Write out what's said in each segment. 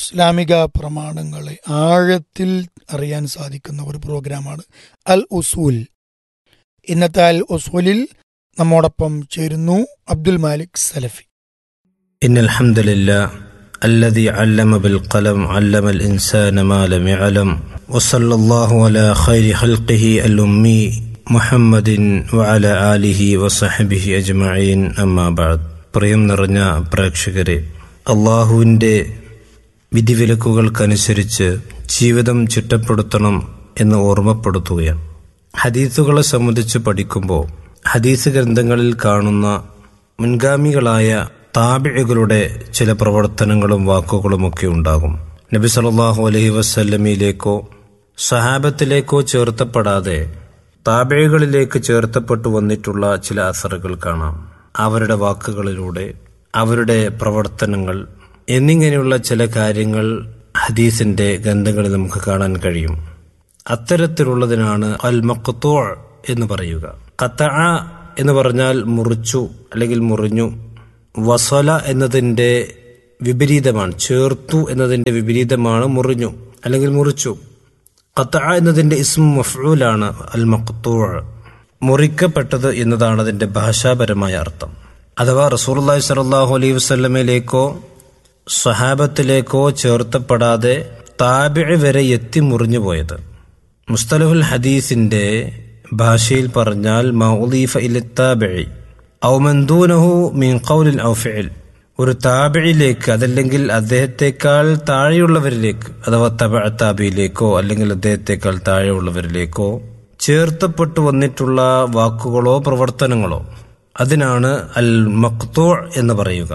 ഇസ്ലാമിക പ്രമാണങ്ങളെ ആഴത്തിൽ അറിയാൻ സാധിക്കുന്ന ഒരു പ്രോഗ്രാമാണ് അൽ ഉസൂൽ ഇന്നത്തെ അൽ ഉസൂലിൽ നമ്മോടൊപ്പം ചേരുന്നു അബ്ദുൽ മാലിക് സലഫി إن الحمد لله الذي علم بالقلم علم الإنسان ما لم يعلم وصلى الله على خير خلقه الأمي محمد وعلى آله وصحبه أجمعين أما بعد പ്രിയം നിറഞ്ഞ പ്രേക്ഷകരെ അള്ളാഹുവിൻ്റെ വിധിവിലക്കുകൾക്കനുസരിച്ച് ജീവിതം ചിട്ടപ്പെടുത്തണം എന്ന് ഓർമ്മപ്പെടുത്തുകയാണ് ഹദീസുകളെ സംബന്ധിച്ച് പഠിക്കുമ്പോൾ ഹദീസ് ഗ്രന്ഥങ്ങളിൽ കാണുന്ന മുൻഗാമികളായ താബിഴുകളുടെ ചില പ്രവർത്തനങ്ങളും വാക്കുകളുമൊക്കെ ഉണ്ടാകും നബി സല്ലല്ലാഹു അലൈഹി വസല്ലമയിലേക്കോ സഹാബത്തിലേക്കോ ചേർത്തപ്പെടാതെ താബിഴുകളിലേക്ക് ചേർത്തപ്പെട്ടു വന്നിട്ടുള്ള ചില അസറുകൾ കാണാം അവരുടെ വാക്കുകളിലൂടെ അവരുടെ പ്രവർത്തനങ്ങൾ എന്നിങ്ങനെയുള്ള ചില കാര്യങ്ങൾ ഹദീസിന്റെ ഗ്രന്ഥങ്ങളിൽ നമുക്ക് കാണാൻ കഴിയും അത്തരത്തിലുള്ളതിനാണ് അൽ മഖ്തൂ എന്ന് പറയുക ഖത്ത എന്ന് പറഞ്ഞാൽ മുറിച്ചു അല്ലെങ്കിൽ മുറിഞ്ഞു വസല എന്നതിന്റെ വിപരീതമാണ് ചേർത്തു എന്നതിന്റെ വിപരീതമാണ് മുറിഞ്ഞു അല്ലെങ്കിൽ മുറിച്ചു ഖത്ത എന്നതിന്റെ ഇസ്മു മഫ്ഊലാണ് അൽ മഖ്തൂ മുറിക്കപ്പെട്ടത് എന്നതാണ് അതിന്റെ ഭാഷാപരമായ അർത്ഥം അഥവാ റസൂർല്ലാഹി സലാഹു അലൈഹി വസ്ലമയിലേക്കോ സഹാബത്തിലേക്കോ ചേർത്തപ്പെടാതെ താബിഴ് വരെ എത്തി മുറിഞ്ഞു പോയത് മുസ്തലഹുൽ ഹദീസിന്റെ ഭാഷയിൽ പറഞ്ഞാൽ മൗലീഫ ഇലത്താബിഴി ഔമന്ദൂനഹു മീൻ ഖൗലിൻ ഔഫിൽ ഒരു താബിഴിലേക്ക് അതല്ലെങ്കിൽ അദ്ദേഹത്തെക്കാൾ താഴെയുള്ളവരിലേക്ക് അഥവാ തബ താബിയിലേക്കോ അല്ലെങ്കിൽ അദ്ദേഹത്തെക്കാൾ താഴെയുള്ളവരിലേക്കോ ചേർത്തപ്പെട്ടു വന്നിട്ടുള്ള വാക്കുകളോ പ്രവർത്തനങ്ങളോ അതിനാണ് അൽ മക്തൂ എന്ന് പറയുക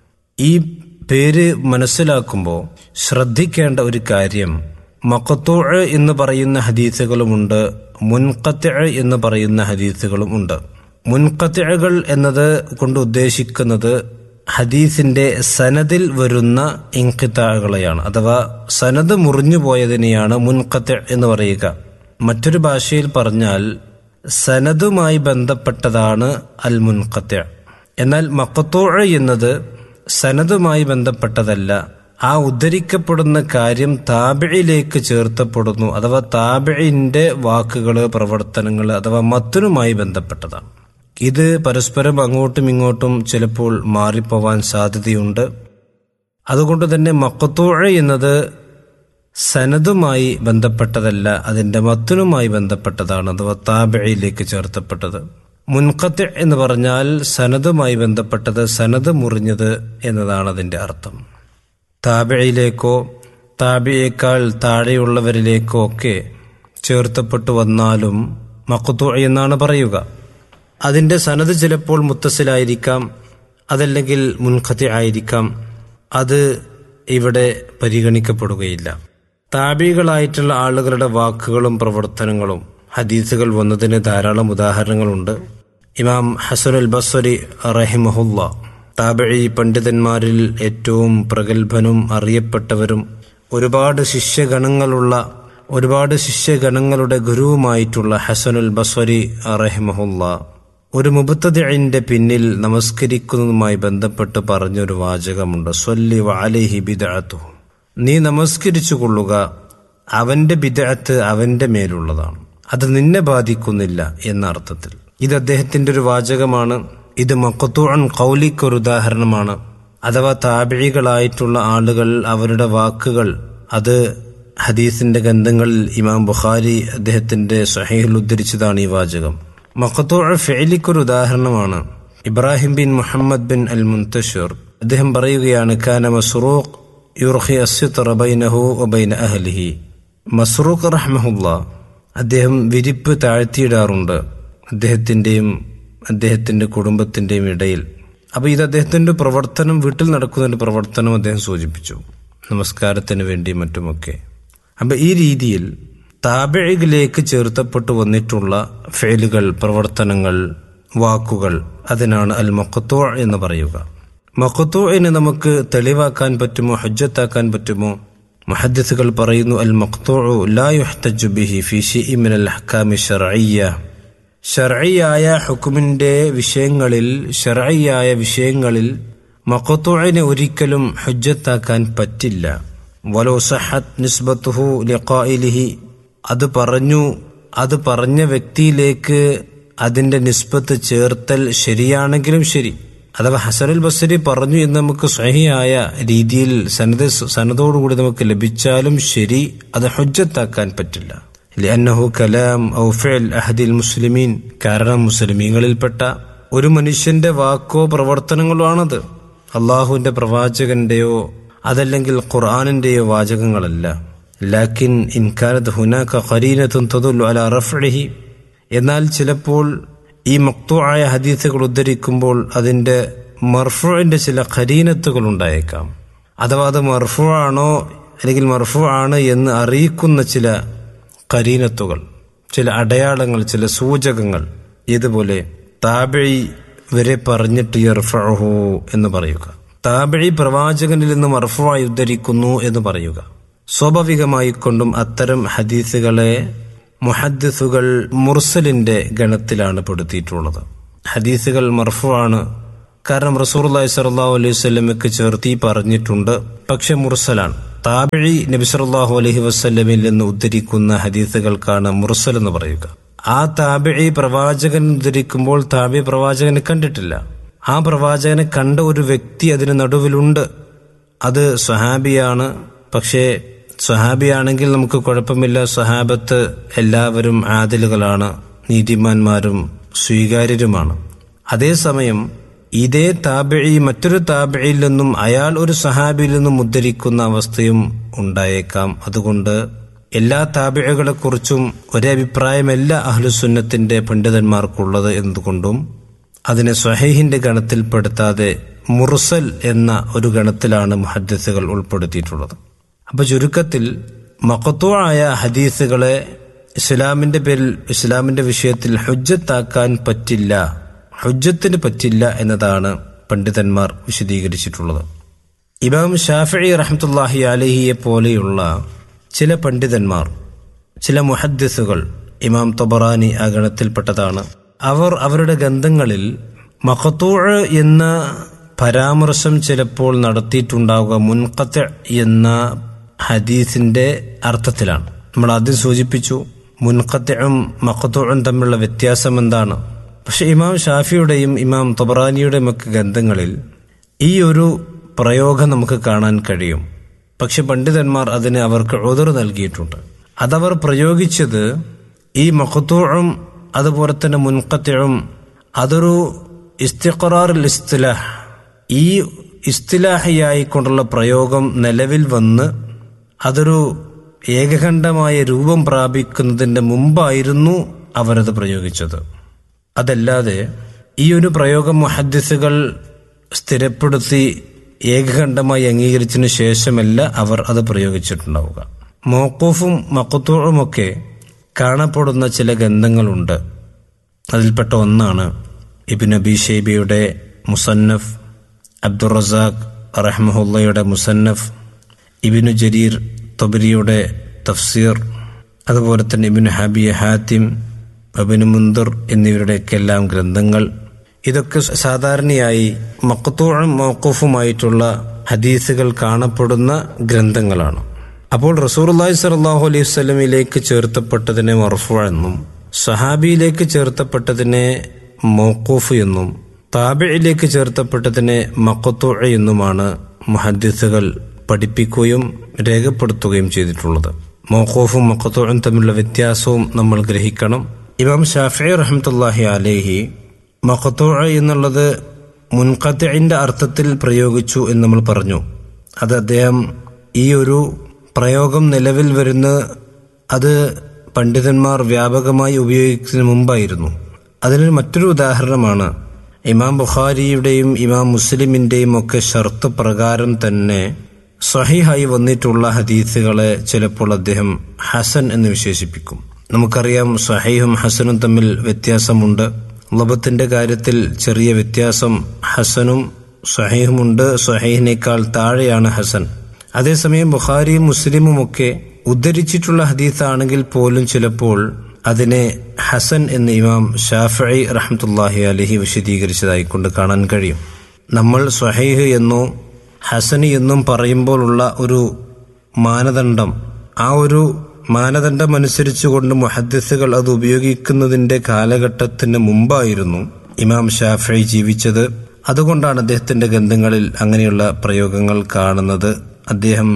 ഈ പേര് മനസ്സിലാക്കുമ്പോൾ ശ്രദ്ധിക്കേണ്ട ഒരു കാര്യം മക്കത്തൂ എന്ന് പറയുന്ന ഹദീസുകളുമുണ്ട് മുൻകത്ത് എന്ന് പറയുന്ന ഹദീസുകളും ഉണ്ട് മുൻകത്തുകൾ എന്നത് കൊണ്ട് ഉദ്ദേശിക്കുന്നത് ഹദീസിന്റെ സനദിൽ വരുന്ന ഇൻകിത്താകളെയാണ് അഥവാ സനദ് മുറിഞ്ഞു പോയതിനെയാണ് മുൻകത്ത് എന്ന് പറയുക മറ്റൊരു ഭാഷയിൽ പറഞ്ഞാൽ സനദുമായി ബന്ധപ്പെട്ടതാണ് അൽ മുൻകത്ത് എന്നാൽ മക്കത്തൂ എന്നത് സനദുമായി ബന്ധപ്പെട്ടതല്ല ആ ഉദ്ധരിക്കപ്പെടുന്ന കാര്യം താബിഴിലേക്ക് ചേർത്തപ്പെടുന്നു അഥവാ താബിഴിന്റെ വാക്കുകൾ പ്രവർത്തനങ്ങൾ അഥവാ മത്തിനുമായി ബന്ധപ്പെട്ടതാണ് ഇത് പരസ്പരം അങ്ങോട്ടും ഇങ്ങോട്ടും ചിലപ്പോൾ മാറിപ്പോവാൻ സാധ്യതയുണ്ട് അതുകൊണ്ട് തന്നെ മക്കത്തോഴ എന്നത് സനദുമായി ബന്ധപ്പെട്ടതല്ല അതിന്റെ മത്തിനുമായി ബന്ധപ്പെട്ടതാണ് അഥവാ താബിഴിയിലേക്ക് ചേർത്തപ്പെട്ടത് മുൻകത്ത് എന്ന് പറഞ്ഞാൽ സനദുമായി ബന്ധപ്പെട്ടത് സനദ് മുറിഞ്ഞത് എന്നതാണ് അതിന്റെ അർത്ഥം താബിഴിയിലേക്കോ താബിയേക്കാൾ താഴെയുള്ളവരിലേക്കോ ഒക്കെ ചേർത്തപ്പെട്ടു വന്നാലും മക്കുത്തു എന്നാണ് പറയുക അതിന്റെ സനത് ചിലപ്പോൾ മുത്തസിലായിരിക്കാം അതല്ലെങ്കിൽ മുൻഖത്തി ആയിരിക്കാം അത് ഇവിടെ പരിഗണിക്കപ്പെടുകയില്ല താബികളായിട്ടുള്ള ആളുകളുടെ വാക്കുകളും പ്രവർത്തനങ്ങളും ഹദീസുകൾ വന്നതിന് ധാരാളം ഉദാഹരണങ്ങളുണ്ട് ഇമാം ഹസനുൽ ബസ്വരി റഹിമഹുല്ല താബഴി പണ്ഡിതന്മാരിൽ ഏറ്റവും പ്രഗത്ഭനും അറിയപ്പെട്ടവരും ഒരുപാട് ശിഷ്യഗണങ്ങളുള്ള ഒരുപാട് ശിഷ്യഗണങ്ങളുടെ ഗുരുവുമായിട്ടുള്ള ഹസനുൽ ബസ്വരി റഹിമഹുല്ല ഒരു മുബത്തതിന്റെ പിന്നിൽ നമസ്കരിക്കുന്നതുമായി ബന്ധപ്പെട്ട് പറഞ്ഞൊരു വാചകമുണ്ട് സ്വല്ലി വാലിഹി ബിദഅത്തു നീ നമസ്കരിച്ചു കൊള്ളുക അവന്റെ ബിദഅത്ത് അവന്റെ മേലുള്ളതാണ് അത് നിന്നെ ബാധിക്കുന്നില്ല എന്ന അർത്ഥത്തിൽ ഇത് അദ്ദേഹത്തിന്റെ ഒരു വാചകമാണ് ഇത് മക്കത്തൂൺ കൗലിക്കൊരു ഉദാഹരണമാണ് അഥവാ താബിഴികളായിട്ടുള്ള ആളുകൾ അവരുടെ വാക്കുകൾ അത് ഹദീസിന്റെ ഗന്ധങ്ങളിൽ ഇമാം ബുഖാരി അദ്ദേഹത്തിന്റെ സഹീൽ ഉദ്ധരിച്ചതാണ് ഈ വാചകം മക്കത്തൂ ഫെലിക്കൊരു ഉദാഹരണമാണ് Ibrahim bin Muhammad bin al Muntashar അദ്ദേഹം പറയുകയാണ് കാന മസ്റൂഖ് യുർഹി അസ്യത്ത് ബൈനഹു വബൈന അഹ്ലിഹി മസ്റൂഖ് റഹ്മഹുല്ല അദ്ദേഹം വിരിപ്പ് താഴ്ത്തിയിടാറുണ്ട് അദ്ദേഹത്തിന്റെയും അദ്ദേഹത്തിന്റെ കുടുംബത്തിന്റെയും ഇടയിൽ അപ്പൊ ഇത് അദ്ദേഹത്തിന്റെ പ്രവർത്തനം വീട്ടിൽ നടക്കുന്ന ഒരു പ്രവർത്തനം അദ്ദേഹം സൂചിപ്പിച്ചു നമസ്കാരത്തിന് വേണ്ടി മറ്റുമൊക്കെ അപ്പൊ ഈ രീതിയിൽ താബിഴിലേക്ക് ചേർത്തപ്പെട്ടു വന്നിട്ടുള്ള ഫേലുകൾ പ്രവർത്തനങ്ങൾ വാക്കുകൾ അതിനാണ് അൽ മൊക്കത്തോ എന്ന് പറയുക മൊക്കത്തോയിന് നമുക്ക് തെളിവാക്കാൻ പറ്റുമോ ഹജ്ജത്താക്കാൻ പറ്റുമോ മുഹദ്ദിസുകൾ പറയുന്നു അൽ മഖ്തൂ ലാ യുഹ്തജു ബിഹി ഫി ഷൈഇ മിനൽ അഹ്കാമി ശർഇയ്യ ഷർഇയായ ഹുക്കുമിന്റെ വിഷയങ്ങളിൽ ഷർഇയായ വിഷയങ്ങളിൽ മഖ്തൂഇനെ ഒരിക്കലും ഹുജ്ജത്താക്കാൻ പറ്റില്ല വലോ സഹത് നിസ്ബത്തുഹു ലിഖായിലിഹി അത് പറഞ്ഞു അത് പറഞ്ഞ വ്യക്തിയിലേക്ക് അതിന്റെ നിസ്ബത്ത് ചേർത്തൽ ശരിയാണെങ്കിലും ശരി അഥവാ ഹസനുൽ ബസരി പറഞ്ഞു എന്ന് നമുക്ക് സ്വഹിയായ രീതിയിൽ സനത സനതോടുകൂടി നമുക്ക് ലഭിച്ചാലും ശരി അത് ഹുജ്ജത്താക്കാൻ പറ്റില്ല لأنه കലാം ഔ ഫിഅൽ അഹദിൽ മുസ്ലിമീൻ കാരണം മുസ്ലിമീങ്ങളിൽപ്പെട്ട ഒരു മനുഷ്യന്റെ വാക്കോ പ്രവർത്തനങ്ങളോ ആണത് അള്ളാഹുവിന്റെ പ്രവാചകന്റെയോ അതല്ലെങ്കിൽ ഖുർആാനിന്റെയോ വാചകങ്ങളല്ല ലാക്കിൻ ഇൻകാരത് ഹുനാക ഖരീനത്തുൻ തദുല്ലു അല റഫ്ഇഹി എന്നാൽ ചിലപ്പോൾ ഈ മക്തുആയ ഹദീസുകൾ ഉദ്ധരിക്കുമ്പോൾ അതിന്റെ മർഫുവിന്റെ ചില ഖരീനത്തുകൾ ഉണ്ടായേക്കാം അഥവാ അത് മർഫു ആണോ അല്ലെങ്കിൽ മർഫു ആണ് എന്ന് അറിയിക്കുന്ന ചില കരീനത്തുകൾ ചില അടയാളങ്ങൾ ചില സൂചകങ്ങൾ ഇതുപോലെ താബഴി വരെ പറഞ്ഞിട്ട് യർഫഹു എന്ന് പറയുക താബഴി പ്രവാചകനിൽ നിന്ന് മർഫുവായി ഉദ്ധരിക്കുന്നു എന്ന് പറയുക സ്വാഭാവികമായി കൊണ്ടും അത്തരം ഹദീസുകളെ മുഹദ്ദിസുകൾ മുർസലിന്റെ ഗണത്തിലാണ് പെടുത്തിയിട്ടുള്ളത് ഹദീസുകൾ മർഫു ആണ് കാരണം റസൂർലായി സലാഹു അലൈഹി സ്വലമക്ക് ചേർത്തി പറഞ്ഞിട്ടുണ്ട് പക്ഷെ മുർസലാണ് താബിഴി നബി സല്ലാഹു അലൈഹി വസ്ല്ലമിൽ നിന്ന് ഉദ്ധരിക്കുന്ന ഹദീസുകൾക്കാണ് മുർസൽ എന്ന് പറയുക ആ താബിഴി പ്രവാചകൻ ഉദ്ധരിക്കുമ്പോൾ താബി പ്രവാചകനെ കണ്ടിട്ടില്ല ആ പ്രവാചകനെ കണ്ട ഒരു വ്യക്തി അതിന് നടുവിലുണ്ട് അത് സ്വഹാബിയാണ് പക്ഷേ സ്വഹാബിയാണെങ്കിൽ നമുക്ക് കുഴപ്പമില്ല സ്വഹാബത്ത് എല്ലാവരും ആദിലുകളാണ് നീതിമാന്മാരും സ്വീകാര്യരുമാണ് അതേസമയം ഇതേ താബിഴി മറ്റൊരു താബിഴിയിൽ നിന്നും അയാൾ ഒരു സഹാബിയിൽ നിന്നും ഉദ്ധരിക്കുന്ന അവസ്ഥയും ഉണ്ടായേക്കാം അതുകൊണ്ട് എല്ലാ താബിഴകളെ കുറിച്ചും ഒരേ അഭിപ്രായമല്ല അഹ്ലുസുന്നത്തിന്റെ പണ്ഡിതന്മാർക്കുള്ളത് എന്നതുകൊണ്ടും അതിനെ സ്വഹീഹിന്റെ ഗണത്തിൽപ്പെടുത്താതെ മുർസൽ എന്ന ഒരു ഗണത്തിലാണ് മുഹദ്ദിസുകൾ ഉൾപ്പെടുത്തിയിട്ടുള്ളത് അപ്പൊ ചുരുക്കത്തിൽ മക്കത്തുവായ ഹദീസുകളെ ഇസ്ലാമിന്റെ പേരിൽ ഇസ്ലാമിന്റെ വിഷയത്തിൽ ഹുജ്ജത്താക്കാൻ പറ്റില്ല ഹുജ്ജത്തിന് പറ്റില്ല എന്നതാണ് പണ്ഡിതന്മാർ വിശദീകരിച്ചിട്ടുള്ളത് ഇമാം ഷാഫി റഹ്മത്തുല്ലാഹി അലഹിയെ പോലെയുള്ള ചില പണ്ഡിതന്മാർ ചില മുഹദ്ദിസുകൾ ഇമാം തൊബറാനി ആ ഗണത്തിൽപ്പെട്ടതാണ് അവർ അവരുടെ ഗന്ധങ്ങളിൽ മഖത്തൂഴ് എന്ന പരാമർശം ചിലപ്പോൾ നടത്തിയിട്ടുണ്ടാവുക മുൻകത്ത് എന്ന ഹദീസിന്റെ അർത്ഥത്തിലാണ് നമ്മൾ ആദ്യം സൂചിപ്പിച്ചു മുൻകത്തും മഖത്തൂഴും തമ്മിലുള്ള വ്യത്യാസം എന്താണ് പക്ഷെ ഇമാം ഷാഫിയുടെയും ഇമാം തൊബറാനിയുടെയും ഒക്കെ ഗ്രന്ഥങ്ങളിൽ ഈ ഒരു പ്രയോഗം നമുക്ക് കാണാൻ കഴിയും പക്ഷെ പണ്ഡിതന്മാർ അതിന് അവർക്ക് ഉതിർ നൽകിയിട്ടുണ്ട് അതവർ പ്രയോഗിച്ചത് ഈ മഖത്തൂഴും അതുപോലെ തന്നെ മുൻകത്തും അതൊരു ഇസ്തിഖറാറിൽ ഇസ്തിലാഹ് ഈ ഇസ്തിലാഹിയായിക്കൊണ്ടുള്ള പ്രയോഗം നിലവിൽ വന്ന് അതൊരു ഏകഖണ്ഡമായ രൂപം പ്രാപിക്കുന്നതിന്റെ മുമ്പായിരുന്നു അവരത് പ്രയോഗിച്ചത് അതല്ലാതെ ഈ ഒരു പ്രയോഗം മുഹദ്ദിസുകൾ സ്ഥിരപ്പെടുത്തി ഏകഖണ്ഡമായി അംഗീകരിച്ചതിനു ശേഷമല്ല അവർ അത് പ്രയോഗിച്ചിട്ടുണ്ടാവുക മോക്കൂഫും മക്കത്തൂഴുമൊക്കെ കാണപ്പെടുന്ന ചില ഗന്ധങ്ങളുണ്ട് അതിൽപ്പെട്ട ഒന്നാണ് ഇബിൻ അബി ഷെയ്ബിയുടെ മുസന്നഫ് അബ്ദുറസാഖ് റഹ്മുല്ലയുടെ മുസന്നഫ് ഇബിനു ജരീർ തൊബരിയുടെ തഫ്സീർ അതുപോലെ തന്നെ ഇബിന് ഹബിയ ഹാത്തിം അബിന് മുന്ദർ എന്നിവരുടെയൊക്കെ എല്ലാം ഗ്രന്ഥങ്ങൾ ഇതൊക്കെ സാധാരണയായി മക്കത്തൂഴും മൗക്കൂഫുമായിട്ടുള്ള ഹദീസുകൾ കാണപ്പെടുന്ന ഗ്രന്ഥങ്ങളാണ് അപ്പോൾ റസൂർല്ലാഹി സലാഹു അലൈഹി സ്വലമിലേക്ക് ചേർത്തപ്പെട്ടതിനെ മർഫു എന്നും സഹാബിയിലേക്ക് ചേർത്തപ്പെട്ടതിനെ മൗക്കൂഫ് എന്നും താബിയിലേക്ക് ചേർത്തപ്പെട്ടതിനെ മക്കത്തു എന്നുമാണ് മുഹദ്ദിസുകൾ പഠിപ്പിക്കുകയും രേഖപ്പെടുത്തുകയും ചെയ്തിട്ടുള്ളത് മൗഖൂഫും മക്കത്തും തമ്മിലുള്ള വ്യത്യാസവും നമ്മൾ ഗ്രഹിക്കണം ഇമാം ഷാഫി റഹ്മത്തുല്ലാഹി അലേഹി മക്കത്തു എന്നുള്ളത് മുൻകത്തിന്റെ അർത്ഥത്തിൽ പ്രയോഗിച്ചു എന്ന് നമ്മൾ പറഞ്ഞു അത് അദ്ദേഹം ഈ ഒരു പ്രയോഗം നിലവിൽ വരുന്ന അത് പണ്ഡിതന്മാർ വ്യാപകമായി ഉപയോഗിക്കുന്നതിന് മുമ്പായിരുന്നു അതിനൊരു മറ്റൊരു ഉദാഹരണമാണ് ഇമാം ബുഖാരിയുടെയും ഇമാം മുസ്ലിമിന്റെയും ഒക്കെ ഷർത്ത് പ്രകാരം തന്നെ സഹിഹായി വന്നിട്ടുള്ള ഹദീസുകളെ ചിലപ്പോൾ അദ്ദേഹം ഹസൻ എന്ന് വിശേഷിപ്പിക്കും നമുക്കറിയാം സഹീഹും ഹസനും തമ്മിൽ വ്യത്യാസമുണ്ട് ലബത്തിന്റെ കാര്യത്തിൽ ചെറിയ വ്യത്യാസം ഹസനും സഹീഹുമുണ്ട് സഹീഹിനേക്കാൾ താഴെയാണ് ഹസൻ അതേസമയം ബുഖാരിയും മുസ്ലിമും ഒക്കെ ഉദ്ധരിച്ചിട്ടുള്ള ഹദീസാണെങ്കിൽ പോലും ചിലപ്പോൾ അതിനെ ഹസൻ എന്ന് ഇമാം ഷാഫി റഹ്മത്തുല്ലാഹി അലഹി വിശദീകരിച്ചതായി കൊണ്ട് കാണാൻ കഴിയും നമ്മൾ സ്വഹൈഹ് എന്നോ ഹസനി എന്നും പറയുമ്പോഴുള്ള ഒരു മാനദണ്ഡം ആ ഒരു മാനദണ്ഡം അനുസരിച്ചുകൊണ്ട് മുഹദ്ദിസുകൾ അത് ഉപയോഗിക്കുന്നതിന്റെ കാലഘട്ടത്തിന് മുമ്പായിരുന്നു ഇമാം ഷാഫി ജീവിച്ചത് അതുകൊണ്ടാണ് അദ്ദേഹത്തിന്റെ ഗ്രന്ഥങ്ങളിൽ അങ്ങനെയുള്ള പ്രയോഗങ്ങൾ കാണുന്നത് അദ്ദേഹം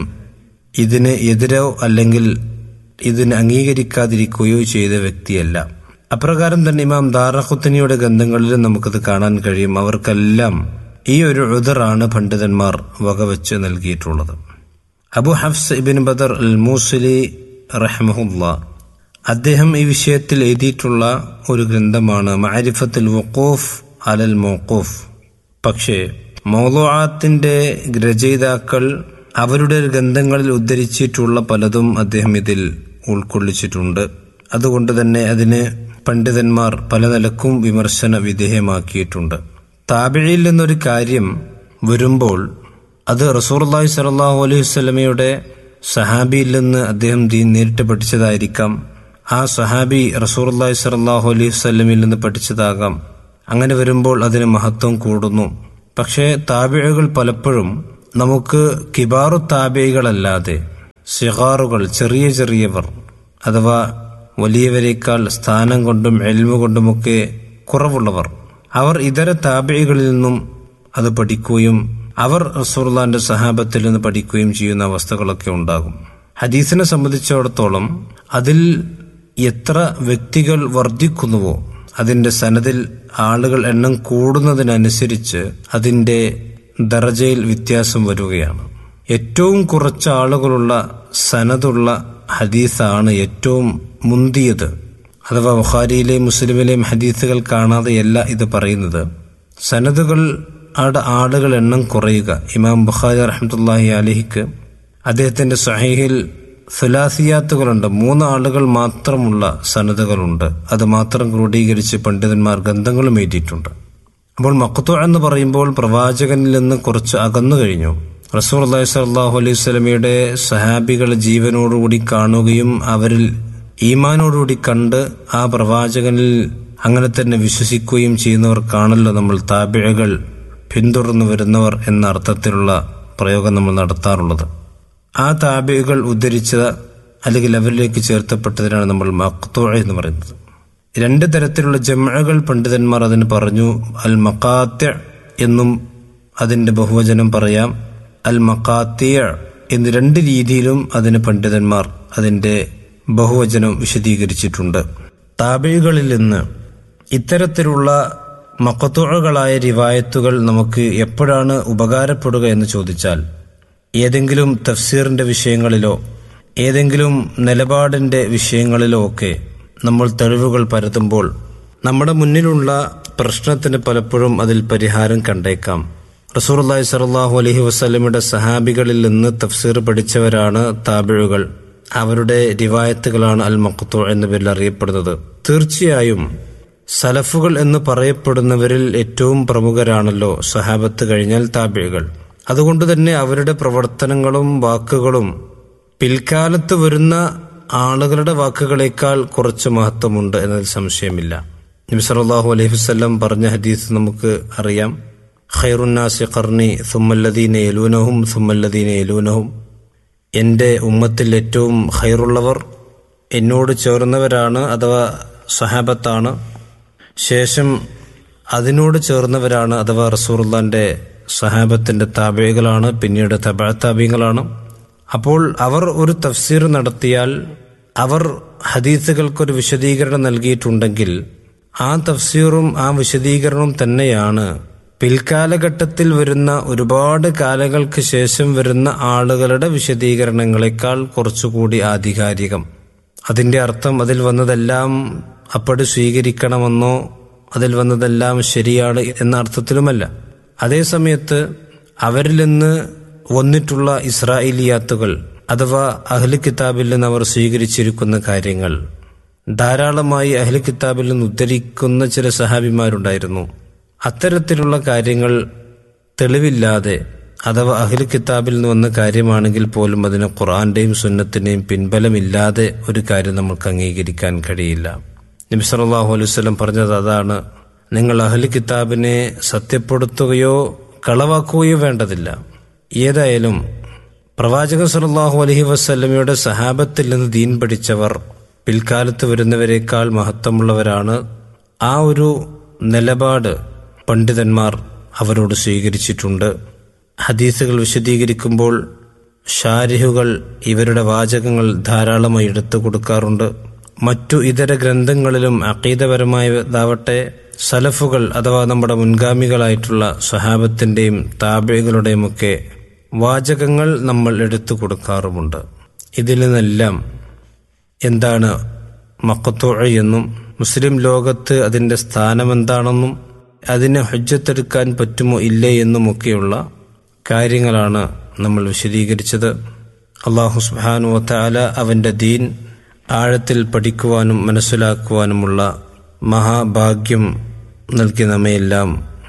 ഇതിന് എതിരോ അല്ലെങ്കിൽ ഇതിന് അംഗീകരിക്കാതിരിക്കുകയോ ചെയ്ത വ്യക്തിയല്ല അപ്രകാരം തന്നെ ഇമാം ദാറഖുത്തനിയുടെ ഗ്രന്ഥങ്ങളിൽ നമുക്കത് കാണാൻ കഴിയും അവർക്കെല്ലാം ഈ ഒരു ഉദറാണ് പണ്ഡിതന്മാർ വകവെച്ച് നൽകിയിട്ടുള്ളത് അബു ഹഫ്സ് ഇബിൻ ബദർ അൽ മൂസലി റഹ്മഹുല്ല അദ്ദേഹം ഈ വിഷയത്തിൽ എഴുതിയിട്ടുള്ള ഒരു ഗ്രന്ഥമാണ് മാരിഫത്തുൽ വഖൂഫ് അലൽ മൗഖൂഫ് പക്ഷേ മൗലുആത്തിന്റെ രചയിതാക്കൾ അവരുടെ ഗ്രന്ഥങ്ങളിൽ ഉദ്ധരിച്ചിട്ടുള്ള പലതും അദ്ദേഹം ഇതിൽ ഉൾക്കൊള്ളിച്ചിട്ടുണ്ട് അതുകൊണ്ട് തന്നെ അതിന് പണ്ഡിതന്മാർ പല നിലക്കും വിമർശന വിധേയമാക്കിയിട്ടുണ്ട് താബിഴിയിൽ നിന്നൊരു കാര്യം വരുമ്പോൾ അത് റസൂർല്ലാഹി സലാഹു അലൈഹി വസ്ലമയുടെ സഹാബിയിൽ നിന്ന് അദ്ദേഹം ദീൻ നേരിട്ട് പഠിച്ചതായിരിക്കാം ആ സഹാബി റസൂർല്ലാഹി സലാഹു അലൈഹി വസ്ലമിൽ നിന്ന് പഠിച്ചതാകാം അങ്ങനെ വരുമ്പോൾ അതിന് മഹത്വം കൂടുന്നു പക്ഷേ താബിഴകൾ പലപ്പോഴും നമുക്ക് കിബാറു താബികളല്ലാതെ സിഹാറുകൾ ചെറിയ ചെറിയവർ അഥവാ വലിയവരെക്കാൾ സ്ഥാനം കൊണ്ടും എൽമ കൊണ്ടുമൊക്കെ കുറവുള്ളവർ അവർ ഇതര താബികളിൽ നിന്നും അത് പഠിക്കുകയും അവർ റസൂർലാന്റെ സഹാബത്തിൽ നിന്ന് പഠിക്കുകയും ചെയ്യുന്ന അവസ്ഥകളൊക്കെ ഉണ്ടാകും ഹദീസിനെ സംബന്ധിച്ചിടത്തോളം അതിൽ എത്ര വ്യക്തികൾ വർദ്ധിക്കുന്നുവോ അതിന്റെ സനദിൽ ആളുകൾ എണ്ണം കൂടുന്നതിനനുസരിച്ച് അതിന്റെ ദറജയിൽ വ്യത്യാസം വരികയാണ് ഏറ്റവും കുറച്ച് ആളുകളുള്ള സനതുള്ള ഹദീസാണ് ഏറ്റവും മുന്തിയത് അഥവാ ബുഖാരിയിലെയും മുസ്ലിമിലെയും ഹദീസുകൾ കാണാതെയല്ല ഇത് പറയുന്നത് സനദുകൾ ആടെ ആളുകൾ എണ്ണം കുറയുക ഇമാം ബുഖാരി റഹ്മത്തുല്ലാഹി അലിഹിക്ക് അദ്ദേഹത്തിന്റെ സഹീഹിൽ സുലാസിയാത്തുകളുണ്ട് മൂന്ന് ആളുകൾ മാത്രമുള്ള സനദുകളുണ്ട് അത് മാത്രം ക്രോഡീകരിച്ച് പണ്ഡിതന്മാർ ഗ്രന്ഥങ്ങളും എഴുതിയിട്ടുണ്ട് അപ്പോൾ മക്തു എന്ന് പറയുമ്പോൾ പ്രവാചകനിൽ നിന്ന് കുറച്ച് അകന്നു കഴിഞ്ഞു റസൂർ അള്ളാഹി സ്വല്ലാഹു അലൈഹി സ്വലമിയുടെ സഹാബികളെ ജീവനോടുകൂടി കാണുകയും അവരിൽ ഈമാനോടുകൂടി കണ്ട് ആ പ്രവാചകനിൽ അങ്ങനെ തന്നെ വിശ്വസിക്കുകയും ചെയ്യുന്നവർക്കാണല്ലോ നമ്മൾ താബിഴകൾ പിന്തുടർന്നു വരുന്നവർ എന്ന അർത്ഥത്തിലുള്ള പ്രയോഗം നമ്മൾ നടത്താറുള്ളത് ആ താബികൾ ഉദ്ധരിച്ച അല്ലെങ്കിൽ അവരിലേക്ക് ചേർത്തപ്പെട്ടതിനാണ് നമ്മൾ മക്തോ എന്ന് പറയുന്നത് രണ്ട് തരത്തിലുള്ള ജമകൾ പണ്ഡിതന്മാർ അതിന് പറഞ്ഞു അൽ മക്കാത്യ എന്നും അതിന്റെ ബഹുവചനം പറയാം അൽ മക്കാത്തിയ എന്ന് രണ്ട് രീതിയിലും അതിന് പണ്ഡിതന്മാർ അതിന്റെ ബഹുവചനം വിശദീകരിച്ചിട്ടുണ്ട് താബികളിൽ നിന്ന് ഇത്തരത്തിലുള്ള മക്കത്തുഴകളായ റിവായത്തുകൾ നമുക്ക് എപ്പോഴാണ് ഉപകാരപ്പെടുക എന്ന് ചോദിച്ചാൽ ഏതെങ്കിലും തഫ്സീറിന്റെ വിഷയങ്ങളിലോ ഏതെങ്കിലും നിലപാടിന്റെ വിഷയങ്ങളിലോ ഒക്കെ നമ്മൾ തെളിവുകൾ പരത്തുമ്പോൾ നമ്മുടെ മുന്നിലുള്ള പ്രശ്നത്തിന് പലപ്പോഴും അതിൽ പരിഹാരം കണ്ടേക്കാം റസൂർല്ലാഹി സലാഹു അലഹി വസ്ലമിയുടെ സഹാബികളിൽ നിന്ന് തഫ്സീർ പഠിച്ചവരാണ് താബിഴുകൾ അവരുടെ റിവായത്തുകളാണ് അൽ മക്തു എന്ന പേരിൽ അറിയപ്പെടുന്നത് തീർച്ചയായും സലഫുകൾ എന്ന് പറയപ്പെടുന്നവരിൽ ഏറ്റവും പ്രമുഖരാണല്ലോ സഹാബത്ത് കഴിഞ്ഞാൽ താബിഴുകൾ അതുകൊണ്ട് തന്നെ അവരുടെ പ്രവർത്തനങ്ങളും വാക്കുകളും പിൽക്കാലത്ത് വരുന്ന ആളുകളുടെ വാക്കുകളേക്കാൾ കുറച്ച് മഹത്വമുണ്ട് എന്നതിൽ സംശയമില്ല നബി സല്ലല്ലാഹു അലൈഹി വസല്ലം പറഞ്ഞ ഹദീസ് നമുക്ക് അറിയാം ഖൈറുന്നാസി ഖർണി സുമ്മല്ലദീന യലൂനഹും സുമ്മല്ലദീന യലൂനഹും എൻ്റെ ഉമ്മത്തിൽ ഏറ്റവും ഖൈറുള്ളവർ എന്നോട് ചേർന്നവരാണ് അഥവാ സഹാബത്താണ് ശേഷം അതിനോട് ചേർന്നവരാണ് അഥവാ റസൂറുല്ലാന്റെ സഹാബത്തിന്റെ താബികളാണ് പിന്നീട് തബ താബികളാണ് അപ്പോൾ അവർ ഒരു തഫ്സീർ നടത്തിയാൽ അവർ ഹദീസുകൾക്കൊരു വിശദീകരണം നൽകിയിട്ടുണ്ടെങ്കിൽ ആ തഫ്സീറും ആ വിശദീകരണവും തന്നെയാണ് പിൽക്കാലഘട്ടത്തിൽ വരുന്ന ഒരുപാട് കാലങ്ങൾക്ക് ശേഷം വരുന്ന ആളുകളുടെ വിശദീകരണങ്ങളെക്കാൾ കുറച്ചുകൂടി ആധികാരികം അതിന്റെ അർത്ഥം അതിൽ വന്നതെല്ലാം അപ്പടി സ്വീകരിക്കണമെന്നോ അതിൽ വന്നതെല്ലാം ശരിയാണ് എന്ന അർത്ഥത്തിലുമല്ല അതേസമയത്ത് അവരിൽ നിന്ന് വന്നിട്ടുള്ള ഇസ്രായേലിയാത്തുകൾ അഥവാ അഹ്ലി കിതാബിൽ നിന്ന് അവർ സ്വീകരിച്ചിരിക്കുന്ന കാര്യങ്ങൾ ധാരാളമായി അഹ്ലി കിതാബിൽ നിന്ന് ഉദ്ധരിക്കുന്ന ചില സഹാബിമാരുണ്ടായിരുന്നു അത്തരത്തിലുള്ള കാര്യങ്ങൾ തെളിവില്ലാതെ അഥവാ അഹ്ലി കിതാബിൽ നിന്ന് വന്ന കാര്യമാണെങ്കിൽ പോലും അതിന് ഖുറാന്റെയും സുന്നത്തിന്റെയും പിൻബലമില്ലാതെ ഒരു കാര്യം നമുക്ക് അംഗീകരിക്കാൻ കഴിയില്ല നബി സല്ലല്ലാഹു അലൈഹി വസല്ലം പറഞ്ഞത് അതാണ് നിങ്ങൾ അഹ്ലി കിതാബിനെ സത്യപ്പെടുത്തുകയോ കളവാക്കുകയോ വേണ്ടതില്ല ഏതായാലും പ്രവാചകൻ സല്ലല്ലാഹു അലൈഹി വസല്ലമയുടെ സഹാബത്തിൽ നിന്ന് ദീൻ പഠിച്ചവർ പിൽക്കാലത്ത് വരുന്നവരെക്കാൾ മഹത്വമുള്ളവരാണ് ആ ഒരു നിലപാട് പണ്ഡിതന്മാർ അവരോട് സ്വീകരിച്ചിട്ടുണ്ട് ഹദീസുകൾ വിശദീകരിക്കുമ്പോൾ ഷാരിഹുകൾ ഇവരുടെ വാചകങ്ങൾ ധാരാളമായി എടുത്തു കൊടുക്കാറുണ്ട് മറ്റു ഇതര ഗ്രന്ഥങ്ങളിലും അക്കീതപരമായതാവട്ടെ സലഫുകൾ അഥവാ നമ്മുടെ മുൻഗാമികളായിട്ടുള്ള സ്വഹാബത്തിൻ്റെയും താബികളുടെയും ഒക്കെ വാചകങ്ങൾ നമ്മൾ എടുത്തു കൊടുക്കാറുമുണ്ട് ഇതിൽ നിന്നെല്ലാം എന്താണ് മക്കത്തോഴ എന്നും മുസ്ലിം ലോകത്ത് അതിൻ്റെ സ്ഥാനമെന്താണെന്നും അതിനെ ഹജ്ജത്തെടുക്കാൻ പറ്റുമോ ഇല്ലേ എന്നുമൊക്കെയുള്ള കാര്യങ്ങളാണ് നമ്മൾ വിശദീകരിച്ചത് അള്ളാഹു സുബാനു താല അവൻ്റെ ദീൻ ആഴത്തിൽ പഠിക്കുവാനും മനസ്സിലാക്കുവാനുമുള്ള മഹാഭാഗ്യം നൽകി നമ്മയെല്ലാം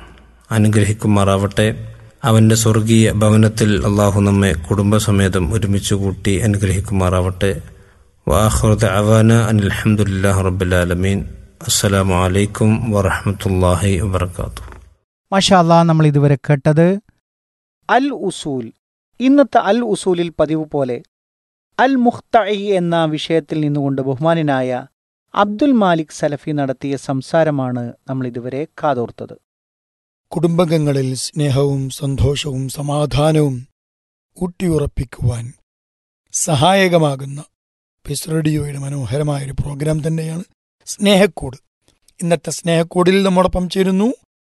അനുഗ്രഹിക്കുമാറാവട്ടെ അവൻ്റെ സ്വർഗീയ ഭവനത്തിൽ അള്ളാഹു നമ്മെ കുടുംബസമേതം ഒരുമിച്ച് കൂട്ടി അനുഗ്രഹിക്കുമാറാവട്ടെ വാഹുദ അവാന അനിൽഹമുല്ലാ റബ്ബുലാലമീൻ അസ്സലാമു അലൈക്കും വറഹമത്തല്ലാഹി വബർക്കാത്തു മഷാല്ല നമ്മൾ ഇതുവരെ കേട്ടത് അൽ ഉസൂൽ ഇന്നത്തെ അൽ ഉസൂലിൽ പതിവ് പോലെ അൽ മുഖ്തഇ എന്ന വിഷയത്തിൽ നിന്നുകൊണ്ട് ബഹുമാനായ അബ്ദുൽ മാലിക് സലഫി നടത്തിയ സംസാരമാണ് നമ്മൾ ഇതുവരെ കാതോർത്തത് കുടുംബകങ്ങളിൽ സ്നേഹവും സന്തോഷവും സമാധാനവും ഊട്ടിയുറപ്പിക്കുവാൻ സഹായകമാകുന്ന പിസ് റേഡിയോയുടെ മനോഹരമായ ഒരു പ്രോഗ്രാം തന്നെയാണ് സ്നേഹക്കൂട് ഇന്നത്തെ സ്നേഹക്കൂടിൽ നമ്മോടൊപ്പം ചേരുന്നു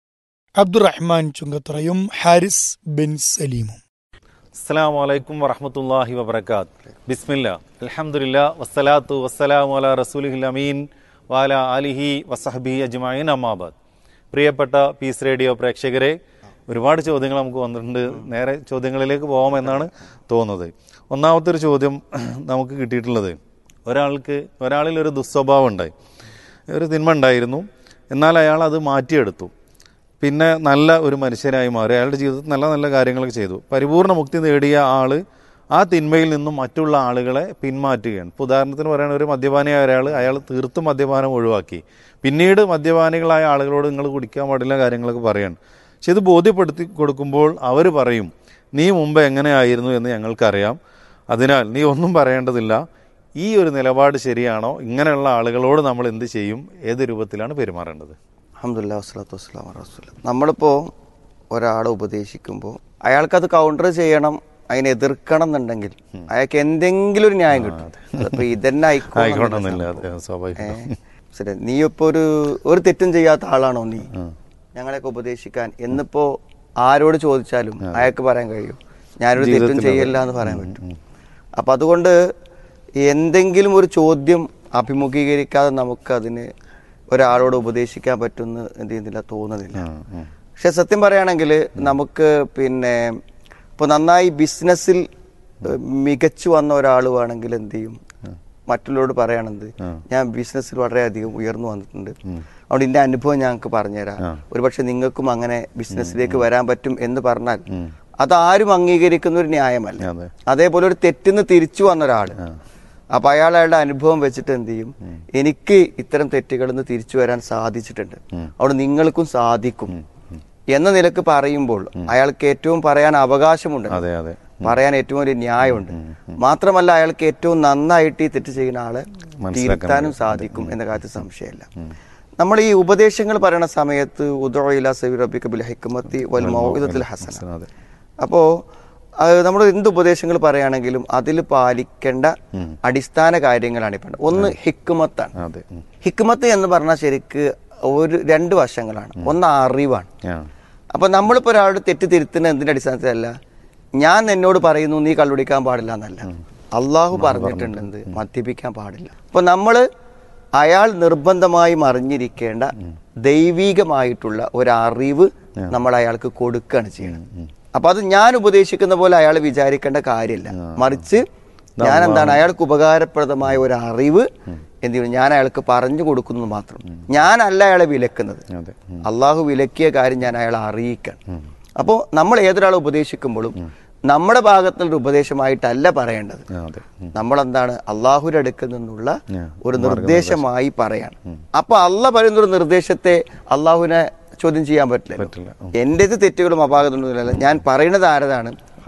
അബ്ദുറഹ്മാൻ ചുങ്കത്തറയും ഹാരിസ് ബിൻ സലീമും അസ്സാം വലൈക്കും വറഹമത്തല്ലാഹി വബർക്കാത്ത് ബിസ്മില്ല അലഹമുല്ല വസ്സലാത്തു വസ്സലാമു അല റസൂലിഹിൽ അമീൻ വാല അലിഹി വസഹബി അജ്മായിൻ അമ്മാബാദ് പ്രിയപ്പെട്ട പീസ് റേഡിയോ പ്രേക്ഷകരെ ഒരുപാട് ചോദ്യങ്ങൾ നമുക്ക് വന്നിട്ടുണ്ട് നേരെ ചോദ്യങ്ങളിലേക്ക് പോകാമെന്നാണ് തോന്നുന്നത് ഒന്നാമത്തെ ഒരു ചോദ്യം നമുക്ക് കിട്ടിയിട്ടുള്ളത് ഒരാൾക്ക് ഒരാളിൽ ഒരു ദുസ്വഭാവം ഉണ്ടായി ഒരു തിന്മ ഉണ്ടായിരുന്നു എന്നാൽ അയാൾ അത് മാറ്റിയെടുത്തു പിന്നെ നല്ല ഒരു മനുഷ്യനായി മാറി അയാളുടെ ജീവിതത്തിൽ നല്ല നല്ല കാര്യങ്ങളൊക്കെ ചെയ്തു പരിപൂർണ മുക്തി നേടിയ ആള് ആ തിന്മയിൽ നിന്നും മറ്റുള്ള ആളുകളെ പിന്മാറ്റുകയാണ് ഇപ്പോൾ ഉദാഹരണത്തിന് പറയുന്ന ഒരു മദ്യപാനിയായ ഒരാൾ അയാൾ തീർത്തും മദ്യപാനം ഒഴിവാക്കി പിന്നീട് മദ്യപാനികളായ ആളുകളോട് നിങ്ങൾ കുടിക്കാൻ പാടില്ല കാര്യങ്ങളൊക്കെ പറയാണ് പക്ഷെ ഇത് ബോധ്യപ്പെടുത്തി കൊടുക്കുമ്പോൾ അവർ പറയും നീ മുമ്പ് എങ്ങനെയായിരുന്നു എന്ന് ഞങ്ങൾക്കറിയാം അതിനാൽ നീ ഒന്നും പറയേണ്ടതില്ല ഈ ഒരു നിലപാട് ശരിയാണോ ഇങ്ങനെയുള്ള ആളുകളോട് നമ്മൾ എന്ത് ചെയ്യും ഏത് രൂപത്തിലാണ് പെരുമാറേണ്ടത് അഹമ്മദില്ല വസ്സലാത്തു വസ്സലാം റസൂല നമ്മളിപ്പോൾ ഒരാളെ ഉപദേശിക്കുമ്പോൾ അയാൾക്കത് കൗണ്ടർ ചെയ്യണം അതിനെ എതിർക്കണം എന്നുണ്ടെങ്കിൽ അയാൾക്ക് എന്തെങ്കിലും ഒരു ന്യായം കിട്ടും അതിപ്പോ ഇതന്നെ ആയിക്കോട്ടെന്നില്ല ആയിക്കോട്ടെ അതെ സ്വാഭാവികം ശരി നീ ഇപ്പൊ ഒരു ഒരു തെറ്റും ചെയ്യാത്ത ആളാണോ നീ ഞങ്ങളെയൊക്കെ ഉപദേശിക്കാൻ എന്നിപ്പോ ആരോട് ചോദിച്ചാലും അയാൾക്ക് പറയാൻ കഴിയും ഞാനൊരു തെറ്റും ജീവിതത്തിൽ ചെയ്യില്ല എന്ന് പറയാൻ പറ്റും അപ്പൊ അതുകൊണ്ട് എന്തെങ്കിലും ഒരു ചോദ്യം അഭിമുഖീകരിക്കാതെ നമുക്ക് അതിന് ഒരാളോട് ഉപദേശിക്കാൻ പറ്റുമെന്ന് എന്ത് ചെയ്യുന്നില്ല തോന്നുന്നില്ല പക്ഷെ സത്യം പറയുകയാണെങ്കിൽ നമുക്ക് പിന്നെ ഇപ്പോൾ നന്നായി ബിസിനസ്സിൽ ഏഹ്, മികച്ചു വന്ന ഒരാൾ വേണമെങ്കിൽ എന്ത് ചെയ്യും മറ്റുള്ളവരോട് പറയണത് ഞാൻ ബിസിനസ്സിൽ വളരെയധികം ഉയർന്നു വന്നിട്ടുണ്ട് അതുകൊണ്ട് എൻ്റെ അനുഭവം ഞങ്ങൾക്ക് പറഞ്ഞുതരാം ഒരുപക്ഷെ നിങ്ങൾക്കും അങ്ങനെ ബിസിനസ്സിലേക്ക് വരാൻ പറ്റും എന്ന് പറഞ്ഞാൽ അതാരും അംഗീകരിക്കുന്ന ഒരു ന്യായമല്ല അതെ. അതേപോലെ ഒരു തെറ്റിന്ന് തിരിച്ചു വന്ന ഒരാള് അപ്പൊ അയാൾ അയാളുടെ അനുഭവം വെച്ചിട്ട് എന്ത് ചെയ്യും എനിക്ക് ഇത്തരം തെറ്റുകളിൽ നിന്ന് തിരിച്ചു വരാൻ സാധിച്ചിട്ടുണ്ട് അവിടെ നിങ്ങൾക്കും സാധിക്കും എന്ന നിലക്ക് പറയുമ്പോൾ അയാൾക്ക് ഏറ്റവും പറയാൻ അവകാശമുണ്ട് അതെ അതെ പറയാൻ ഏറ്റവും ഒരു ന്യായമുണ്ട് മാത്രമല്ല അയാൾക്ക് ഏറ്റവും നന്നായിട്ട് ഈ തെറ്റ് ചെയ്യുന്ന ആളെ തിരുത്താനും സാധിക്കും എന്ന കാര്യത്തിൽ സംശയമില്ല നമ്മൾ ഈ ഉപദേശങ്ങൾ പറയുന്ന സമയത്ത് ഉദോയില സബി റബിക്ക് ബിൽ ഹിക്മത്തി വൽ മൗഇദത്തുൽ ഹസന അതെ അപ്പോ അത് നമ്മൾ എന്ത് ഉപദേശങ്ങൾ പറയുകയാണെങ്കിലും അതിൽ പാലിക്കേണ്ട അടിസ്ഥാന കാര്യങ്ങളാണ് ഇപ്പം ഒന്ന് ഹിക്മത്താണ് അതെ ഉം. ഹിക്മത്ത് എന്ന് പറഞ്ഞാൽ ശരിക്ക് ഒരു രണ്ട് വശങ്ങളാണ് ഒന്ന് അറിവാണ് ആ. അപ്പൊ നമ്മളിപ്പോ ഒരാളുടെ തെറ്റ് തിരുത്തുന്ന എന്തിന്റെ അടിസ്ഥാനത്തിലല്ല ഞാൻ എന്നോട് പറയുന്നു നീ കള്ളുടിക്കാൻ പാടില്ല എന്നല്ല അള്ളാഹു പറഞ്ഞിട്ടുണ്ട് എന്ത് മദ്യപിക്കാൻ പാടില്ല അപ്പൊ നമ്മള് അയാൾ നിർബന്ധമായും അറിഞ്ഞിരിക്കേണ്ട ദൈവീകമായിട്ടുള്ള ഒരു അറിവ് നമ്മൾ അയാൾക്ക് കൊടുക്കുകയാണ് ചെയ്യുന്നത് അപ്പൊ അത് ഞാൻ ഉപദേശിക്കുന്ന പോലെ അയാൾ വിചാരിക്കേണ്ട കാര്യമില്ല മറിച്ച് ഞാൻ എന്താണ് അയാൾക്ക് ഉപകാരപ്രദമായ ഒരു അറിവ് എന്ത് ചെയ്യുന്നു ഞാൻ അയാൾക്ക് പറഞ്ഞു കൊടുക്കുന്നത് മാത്രം ഞാനല്ല അയാളെ വിലക്കുന്നത് അതെ അള്ളാഹു വിലക്കിയ കാര്യം ഞാൻ അയാളെ അറിയിക്കണം അപ്പോൾ നമ്മൾ ഏതൊരാളെ ഉപദേശിക്കുമ്പോഴും നമ്മുടെ ഭാഗത്തുനിന്നൊരു ഉപദേശമായിട്ടല്ല പറയേണ്ടത് ആ, അതെ ഉം. നമ്മൾ എന്താണ് അള്ളാഹുവിന്റെ അടുക്കൽ നിന്നുള്ള ആ, ഒരു നിർദ്ദേശമായി പറയാണ് അപ്പൊ അള്ള പറയുന്ന ഒരു നിർദ്ദേശത്തെ അള്ളാഹുവിനെ ചോദ്യം ചെയ്യാൻ പറ്റില്ല പറ്റില്ല. ഉം. എന്റേത് തെറ്റുകളും അപാകതയൊന്നുമില്ല ഞാൻ പറയുന്നത് ആരതാണ്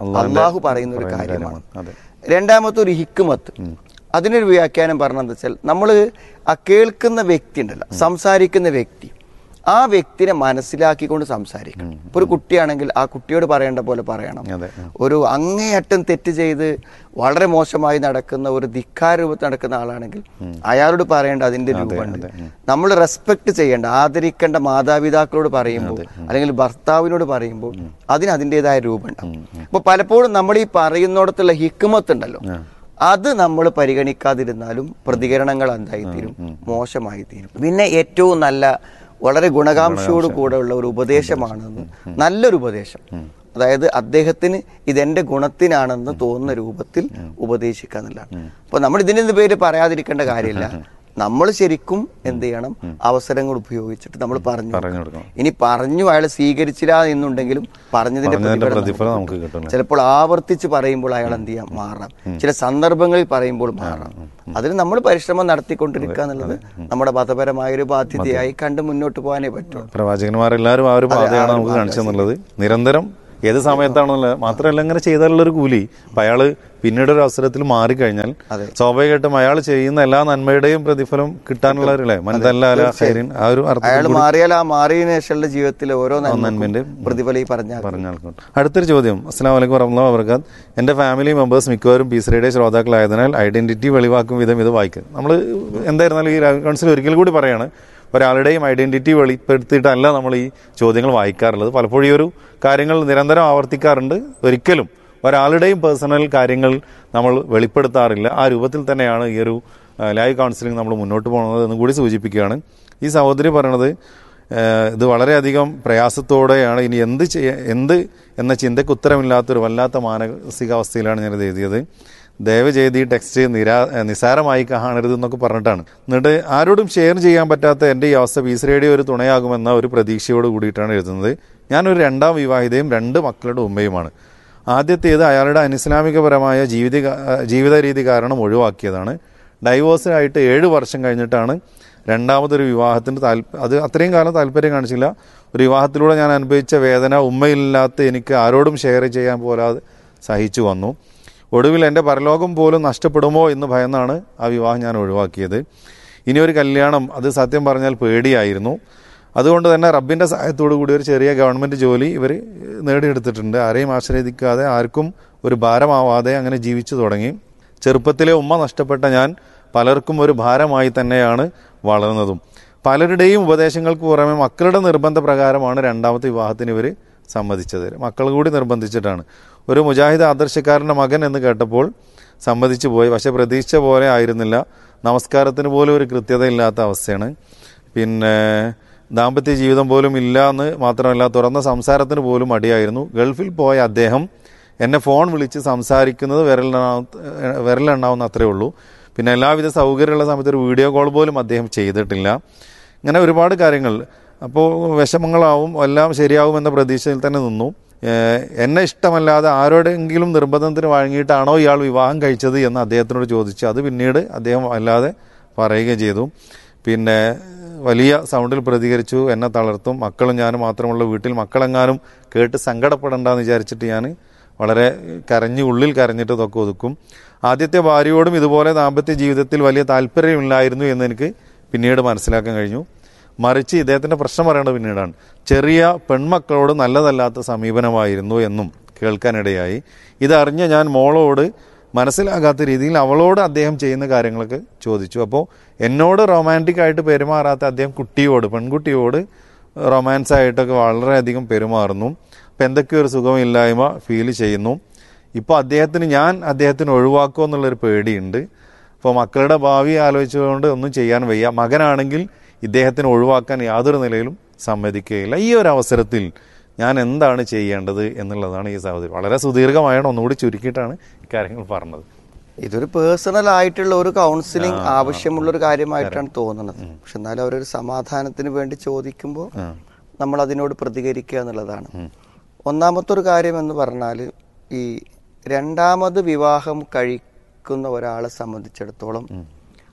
അള്ളാഹുവിന്റെ അള്ളാഹു പറയുന്ന ഒരു പറയുന്ന കാര്യമാണ് അതെ രണ്ടാമത്തെ ഒരു ഹിക്കുമത്ത് അതിനൊരു വ്യാഖ്യാനം പറഞ്ഞതെന്ന് വെച്ചാൽ നമ്മൾ ആ കേൾക്കുന്ന വ്യക്തി ഉണ്ടല്ലോ സംസാരിക്കുന്ന വ്യക്തി ആ വ്യക്തിനെ മനസ്സിലാക്കിക്കൊണ്ട് സംസാരിക്കണം ഇപ്പൊ ഒരു കുട്ടിയാണെങ്കിൽ ആ കുട്ടിയോട് പറയേണ്ട പോലെ പറയണം അതെ ഒരു അങ്ങേയറ്റം തെറ്റ് ചെയ്ത് വളരെ മോശമായി നടക്കുന്ന ഒരു ധിക്കാര രൂപത്തിൽ നടക്കുന്ന ആളാണെങ്കിൽ അയാളോട് പറയേണ്ട അതിന്റെ രൂപമുണ്ട് നമ്മൾ റെസ്പെക്ട് ചെയ്യേണ്ട ആദരിക്കേണ്ട മാതാപിതാക്കളോട് പറയുമ്പോൾ അല്ലെങ്കിൽ ഭർത്താവിനോട് പറയുമ്പോൾ അതിന് അതിൻ്റെതായ രൂപമുണ്ടാവും അപ്പൊ പലപ്പോഴും നമ്മൾ ഈ പറയുന്നിടത്തുള്ള ഹിക്കുമത്ത് ഉണ്ടല്ലോ അത് നമ്മൾ പരിഗണിക്കാതിരുന്നാലും പ്രതികരണങ്ങൾ എന്തായി തീരും മോശമായി തീരും പിന്നെ ഏറ്റവും നല്ല വളരെ ഗുണകാംക്ഷയോട് കൂടെയുള്ള ഒരു ഉപദേശമാണെന്ന് നല്ലൊരു ഉപദേശം അതായത് അദ്ദേഹത്തിന് ഇതെന്റെ ഗുണത്തിനാണെന്ന് തോന്നുന്ന രൂപത്തിൽ ഉപദേശിക്കുക എന്നുള്ളതാണ് അപ്പൊ നമ്മൾ ഇതിന്റെ പേര് പറയാതിരിക്കേണ്ട കാര്യമില്ല നമ്മൾ ശരിക്കും എന്ത് ചെയ്യണം അവസരങ്ങൾ ഉപയോഗിച്ചിട്ട് നമ്മൾ പറഞ്ഞു പറഞ്ഞു കൊടുക്കണം. കൊടുക്കണം. ഇനി പറഞ്ഞു അയാൾ സ്വീകരിച്ചില്ല എന്നുണ്ടെങ്കിലും പറഞ്ഞതിന്റെ പറഞ്ഞതിന്റെ പ്രതിഫലം പ്രതിഫലം നമുക്ക് നമുക്ക് കിട്ടും ചിലപ്പോൾ ആവർത്തിച്ച് പറയുമ്പോൾ അയാൾ എന്ത് ചെയ്യാം മാറാം ചില സന്ദർഭങ്ങളിൽ പറയുമ്പോൾ മാറാം അതിന് നമ്മൾ പരിശ്രമം നടത്തിക്കൊണ്ടിരിക്കുക എന്നുള്ളത് നമ്മുടെ മതപരമായ ഒരു ബാധ്യതയായി കണ്ട് മുന്നോട്ട് പോകാനേ പറ്റുള്ളൂ പ്രവാചകന്മാരെല്ലാവരും ആ ഒരു പാതയാണ് നമുക്ക് കാണിച്ചു തന്നുള്ളത് നിരന്തരം ഏത് സമയത്താണെന്നുള്ളത് മാത്രമല്ല ഇങ്ങനെ ചെയ്താലുള്ള ഒരു കൂലി അപ്പൊ അയാള് പിന്നീട് ഒരു അവസരത്തിൽ മാറിക്കഴിഞ്ഞാൽ അതെ. സ്വാഭാവികമായിട്ടും അയാൾ ചെയ്യുന്ന എല്ലാ നന്മയുടെയും പ്രതിഫലം കിട്ടാനുള്ള ഒരു അല്ലേ മനതല്ല ഹൈറിൻ ആ ഒരു അയാൾ അർത്ഥത്തിൽ മാറിയാൽ ആ മാറിയതിനു ശേഷമുള്ള ജീവിതത്തിലെ ഓരോ നന്മക്കും നന്മന്റെ പ്രതിഫലം ഈ പറഞ്ഞ പറഞ്ഞാൽ അടുത്തൊരു ചോദ്യം അസ്സാം വലൈക്കും വറഹമുല്ലാ വബർക്കാത്ത് എൻ്റെ ഫാമിലി മെമ്പേഴ്സ് മിക്കവാറും പീസറയുടെ ശ്രോതാക്കളായതിനാൽ ഐഡന്റിറ്റി വെളിവാക്കും വിധം ഇത് വായിക്കും നമ്മൾ എന്തായിരുന്നാലും ഈ കൗൺസിൽ ഒരിക്കൽ കൂടി പറയാണ് ഒരാളുടെയും ഐഡന്റിറ്റി വെളിപ്പെടുത്തിയിട്ടല്ല നമ്മൾ ഈ ചോദ്യങ്ങൾ വായിക്കാറുള്ളത് പലപ്പോഴും ഈ ഒരു കാര്യങ്ങൾ നിരന്തരം ആവർത്തിക്കാറുണ്ട് ഒരിക്കലും ഒരാളുടെയും പേഴ്സണൽ കാര്യങ്ങൾ നമ്മൾ വെളിപ്പെടുത്താറില്ല ആ രൂപത്തിൽ തന്നെയാണ് ഈ ഒരു ആ, ലൈവ് കൗൺസിലിംഗ് നമ്മൾ മുന്നോട്ട് പോകുന്നത് എന്ന് കൂടി സൂചിപ്പിക്കുകയാണ് ഈ സഹോദരി പറയണത് ഏഹ് ഇത് വളരെയധികം പ്രയാസത്തോടെയാണ് ഇനി എന്ത് ചെയ്യ എന്ത് എന്ന ചിന്തയ്ക്ക് ഉത്തരമില്ലാത്തൊരു വല്ലാത്ത മാനസികാവസ്ഥയിലാണ് ഞാനിത് എഴുതിയത് ദയവ് ചെയ്ത് ഈ ടെക്സ്റ്റ് നിരാ ഏഹ് നിസാരമായി കാണരുത് എന്നൊക്കെ പറഞ്ഞിട്ടാണ് എന്നിട്ട് ആരോടും ഷെയർ ചെയ്യാൻ പറ്റാത്ത എൻ്റെ ഈ അവസ്ഥ പീസ് റേഡിയോ ഒരു തുണയാകുമെന്ന ഒരു പ്രതീക്ഷയോട് കൂടിയിട്ടാണ് എഴുതുന്നത് ഞാനൊരു രണ്ടാം വിവാഹിതയും രണ്ട് മക്കളുടെ ഉമ്മയുമാണ് ആദ്യത്തേത് അയാളുടെ അനിസ്ലാമികപരമായ ജീവിത ജീവിത രീതി കാരണം ഒഴിവാക്കിയതാണ് ഡൈവോഴ്സിനായിട്ട് ഏഴ് വർഷം കഴിഞ്ഞിട്ടാണ് രണ്ടാമതൊരു വിവാഹത്തിന് താല്പ അത് അത്രയും കാലം താല്പര്യം കാണിച്ചില്ല ഒരു വിവാഹത്തിലൂടെ ഞാൻ അനുഭവിച്ച വേദന ഉമ്മയില്ലാത്ത എനിക്ക് ആരോടും ഷെയർ ചെയ്യാൻ പോലാതെ സഹിച്ചു വന്നു ഒടുവിൽ എൻ്റെ പരലോകം പോലും നഷ്ടപ്പെടുമോ എന്ന് ഭയന്നാണ് ആ വിവാഹം ഞാൻ ഒഴിവാക്കിയത് ഇനി ഒരു കല്യാണം അത് സത്യം പറഞ്ഞാൽ പേടിയായിരുന്നു അതുകൊണ്ട് തന്നെ റബ്ബിൻ്റെ സഹായത്തോടു കൂടി ഒരു ചെറിയ ഗവൺമെൻറ് ജോലി ഇവർ നേടിയെടുത്തിട്ടുണ്ട് ആരെയും ആശ്രയിക്കാതെ ആർക്കും ഒരു ഭാരമാവാതെ അങ്ങനെ ജീവിച്ചു തുടങ്ങി ചെറുപ്പത്തിലെ ഉമ്മ നഷ്ടപ്പെട്ട ഞാൻ പലർക്കും ഒരു ഭാരമായി തന്നെയാണ് വളർന്നതും പലരുടെയും ഉപദേശങ്ങൾക്ക് പുറമെ മക്കളുടെ നിർബന്ധ പ്രകാരമാണ് രണ്ടാമത്തെ വിവാഹത്തിന് ഇവർ സമ്മതിച്ചത് മക്കൾ കൂടി നിർബന്ധിച്ചിട്ടാണ് ഒരു മുജാഹിദ് ആദർശക്കാരൻ്റെ മകൻ എന്ന് കേട്ടപ്പോൾ സമ്മതിച്ചു പോയി പക്ഷെ പ്രതീക്ഷിച്ച പോലെ ആയിരുന്നില്ല നമസ്കാരത്തിന് പോലും ഒരു കൃത്യതയില്ലാത്ത അവസ്ഥയാണ് പിന്നെ ദാമ്പത്യ ജീവിതം പോലും ഇല്ല എന്ന് മാത്രമല്ല തുറന്ന സംസാരത്തിന് പോലും മടിയായിരുന്നു ഗൾഫിൽ പോയ അദ്ദേഹം എന്നെ ഫോൺ വിളിച്ച് സംസാരിക്കുന്നത് വിരലെണ്ണാവുന്ന വിരലെണ്ണാവുന്ന അത്രേ ഉള്ളൂ പിന്നെ എല്ലാവിധ സൗകര്യമുള്ള സമയത്ത് ഒരു വീഡിയോ കോൾ പോലും അദ്ദേഹം ചെയ്തിട്ടില്ല ഇങ്ങനെ ഒരുപാട് കാര്യങ്ങൾ അപ്പോൾ വിഷമങ്ങളാവും എല്ലാം ശരിയാവും എന്ന പ്രതീക്ഷയിൽ തന്നെ നിന്നു ഏഹ് എന്നെ ഇഷ്ടമല്ലാതെ ആരോടെങ്കിലും നിർബന്ധത്തിന് വഴങ്ങിയിട്ടാണോ ഇയാൾ വിവാഹം കഴിച്ചത് എന്ന് അദ്ദേഹത്തിനോട് ചോദിച്ചു അത് പിന്നീട് അദ്ദേഹം അല്ലാതെ പറയുകയും ചെയ്തു പിന്നെ വലിയ സൗണ്ടിൽ പ്രതികരിച്ചു എന്നെ തളർത്തും മക്കളും ഞാനും മാത്രമുള്ള വീട്ടിൽ മക്കളെങ്ങാനും കേട്ട് സങ്കടപ്പെടണ്ടെന്ന് വിചാരിച്ചിട്ട് ഞാൻ വളരെ കരഞ്ഞ് ഉള്ളിൽ കരഞ്ഞിട്ട് ഇതൊക്കെ ഒതുക്കും ആദ്യത്തെ ഭാര്യയോടും ഇതുപോലെ ദാമ്പത്യ ജീവിതത്തിൽ വലിയ താല്പര്യമില്ലായിരുന്നു എന്ന് എനിക്ക് പിന്നീട് മനസ്സിലാക്കാൻ കഴിഞ്ഞു മറിച്ച് ഇദ്ദേഹത്തിന്റെ പ്രശ്നം പറയേണ്ടത് പിന്നീടാണ് ചെറിയ പെൺമക്കളോട് നല്ലതല്ലാത്ത സമീപനമായിരുന്നു എന്നും കേൾക്കാനിടയായി ഇതറിഞ്ഞ ഞാൻ മോളോട് മനസ്സിലാകാത്ത രീതിയിൽ അവളോട് അദ്ദേഹം ചെയ്യുന്ന കാര്യങ്ങളൊക്കെ ചോദിച്ചു അപ്പോൾ എന്നോട് റൊമാൻറ്റിക് ആയിട്ട് പെരുമാറാത്ത അദ്ദേഹം കുട്ടിയോട് പെൺകുട്ടിയോട് റൊമാൻസ് ആയിട്ടൊക്കെ വളരെയധികം പെരുമാറുന്നു അപ്പം എന്തൊക്കെയോ ഒരു സുഖമില്ലായ്മ ഫീൽ ചെയ്യുന്നു ഇപ്പോൾ അദ്ദേഹത്തിന് ഞാൻ അദ്ദേഹത്തിന് ഒഴിവാക്കുമോ എന്നുള്ളൊരു പേടിയുണ്ട് അപ്പോൾ മക്കളുടെ ഭാവി ആലോചിച്ചുകൊണ്ട് ഒന്നും ചെയ്യാൻ വയ്യ മകനാണെങ്കിൽ ഇദ്ദേഹത്തിന് ഒഴിവാക്കാൻ യാതൊരു നിലയിലും സമ്മതിക്കുകയില്ല ഈ ഒരു അവസരത്തിൽ ഞാൻ എന്താണ് ചെയ്യേണ്ടത് എന്നുള്ളതാണ് ഈ സഹോദരി വളരെ സുദീർഘമായാണ് ഒന്നുകൂടി ചുരുക്കിയിട്ടാണ് ഇക്കാര്യങ്ങൾ പറഞ്ഞത് ഇതൊരു പേഴ്സണൽ ആയിട്ടുള്ള ഒരു കൗൺസിലിംഗ് ആവശ്യമുള്ള ഒരു കാര്യമായിട്ടാണ് തോന്നുന്നത് പക്ഷെ എന്നാലും അവരൊരു സമാധാനത്തിന് വേണ്ടി ചോദിക്കുമ്പോൾ നമ്മൾ അതിനോട് പ്രതികരിക്കുക എന്നുള്ളതാണ് ഒന്നാമത്തെ ഒരു കാര്യം എന്ന് പറഞ്ഞാൽ ഈ രണ്ടാമത് വിവാഹം കഴിക്കുന്ന ഒരാളെ സംബന്ധിച്ചിടത്തോളം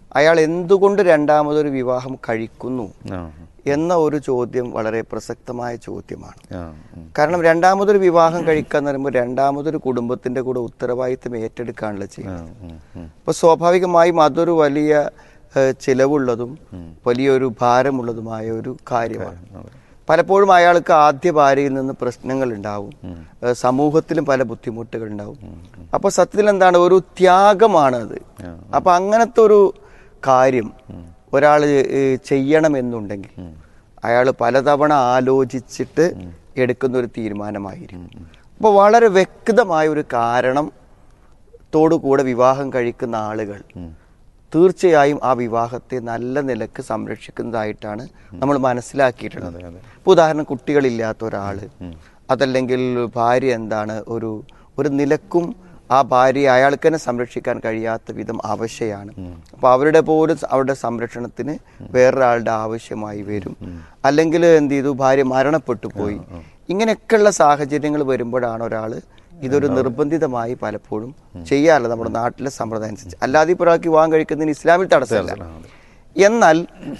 അയാൾ എന്തുകൊണ്ട് രണ്ടാമതൊരു വിവാഹം കഴിക്കുന്നു ആ എന്ന ഒരു ചോദ്യം വളരെ പ്രസക്തമായ ചോദ്യമാണ് ആ ഉം. കാരണം രണ്ടാമതൊരു വിവാഹം കഴിക്കാന്ന് പറയുമ്പോൾ രണ്ടാമതൊരു കുടുംബത്തിന്റെ കൂടെ ഉത്തരവാദിത്തം ഏറ്റെടുക്കാനുള്ള ആ, ചെയ്യുന്നത് ഉം, ഉം. അപ്പൊ സ്വാഭാവികമായും അതൊരു വലിയ ഏഹ്, ചിലവുള്ളതും വലിയൊരു ഭാരമുള്ളതുമായ ഒരു കാര്യമാണ് അതെ. പലപ്പോഴും അയാൾക്ക് ആദ്യ ഭാര്യയിൽ നിന്ന് പ്രശ്നങ്ങൾ ഉണ്ടാവും ഏഹ്, സമൂഹത്തിലും പല ബുദ്ധിമുട്ടുകൾ ഉണ്ടാവും അപ്പൊ സത്യത്തിൽ എന്താണ് ഒരു ത്യാഗമാണ് അത് അപ്പൊ അങ്ങനത്തെ ഒരു കാര്യം ഒരാൾ ചെയ്യണമെന്നുണ്ടെങ്കിൽ അയാൾ പലതവണ ആലോചിച്ചിട്ട് എടുക്കുന്ന ഒരു തീരുമാനമായിരിക്കും അപ്പോൾ വളരെ വ്യക്തമായ ഒരു കാരണം തോടുകൂടെ വിവാഹം കഴിക്കുന്ന ആളുകൾ തീർച്ചയായും ആ വിവാഹത്തെ നല്ല നിലക്ക് സംരക്ഷിക്കുന്നതായിട്ടാണ് നമ്മൾ മനസ്സിലാക്കിയിട്ടുള്ളത് ഇപ്പൊ ഉദാഹരണം കുട്ടികളില്ലാത്ത ഒരാള് അതല്ലെങ്കിൽ ഭാര്യ എന്താണ് ഒരു ഒരു നിലക്കും ആ ഭാര്യയെ അയാൾക്ക് തന്നെ സംരക്ഷിക്കാൻ കഴിയാത്ത വിധം ആവശ്യമാണ് അപ്പൊ അവരുടെ പോലും അവരുടെ സംരക്ഷണത്തിന് വേറൊരാളുടെ ആവശ്യമായി വരും അല്ലെങ്കിൽ എന്ത് ചെയ്തു ഭാര്യ മരണപ്പെട്ടു പോയി ഇങ്ങനെയൊക്കെയുള്ള സാഹചര്യങ്ങൾ വരുമ്പോഴാണ് ഒരാൾ ഇതൊരു നിർബന്ധിതമായി പലപ്പോഴും ചെയ്യാറില്ല നമ്മുടെ നാട്ടിലെ സമ്പ്രദായം അനുസരിച്ച് അല്ലാതെ ഇപ്പോൾ ഒരാൾക്ക് വിവാഹം കഴിക്കുന്നതിന് ഇസ്ലാമിൽ തടസ്സമില്ല എന്നാൽ